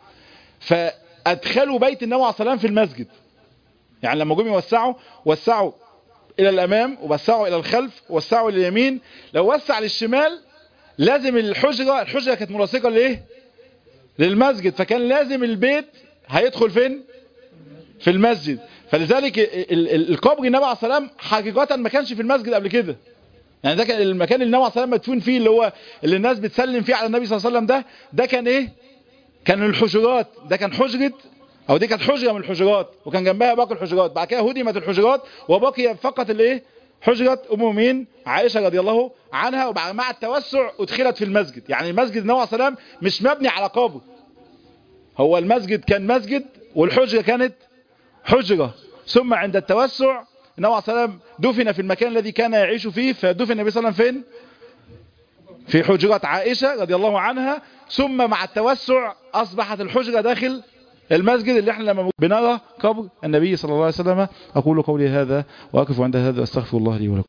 Speaker 1: فادخلوا بيت النبي عليه الصلاه والسلام في المسجد يعني لما جم يوسعوا وسعوا الى الامام ووسعوا الى الخلف ووسعوا الى اليمين لو وسع للشمال لازم الحجره الحجره كانت ملاصقه لايه للمسجد فكان لازم البيت هيدخل فين في المسجد فلذلك القبر النبي عليه السلام حقيقة ما كانش في المسجد قبل كده يعني ده كان المكان اللي النبي عليه السلام مدفون فيه اللي هو اللي الناس بتسلم فيه على النبي صلى الله عليه وسلم ده ده كان ايه كان الحجرات ده كان حجرة او دي كانت حجرة من الحجرات وكان جنبها باقي الحجرات بعد كده هدمت الحجرات وبقي فقط الايه حجرة ام مين عائشة رضي الله عنها وبعد مع التوسع ادخلت في المسجد يعني المسجد النبي عليه السلام مش مبني على قبر هو المسجد كان مسجد والحجرة كانت حجرة ثم عند التوسع النبي عليه السلام دفن في المكان الذي كان يعيش فيه فدفن النبي صلى الله عليه وسلم فين في حجرة عائشة رضي الله عنها ثم مع التوسع أصبحت الحجرة داخل المسجد اللي احنا لما بنرى قبر النبي صلى الله عليه وسلم أقول قولي هذا وأقف عند هذا أستغفر الله لي ولكم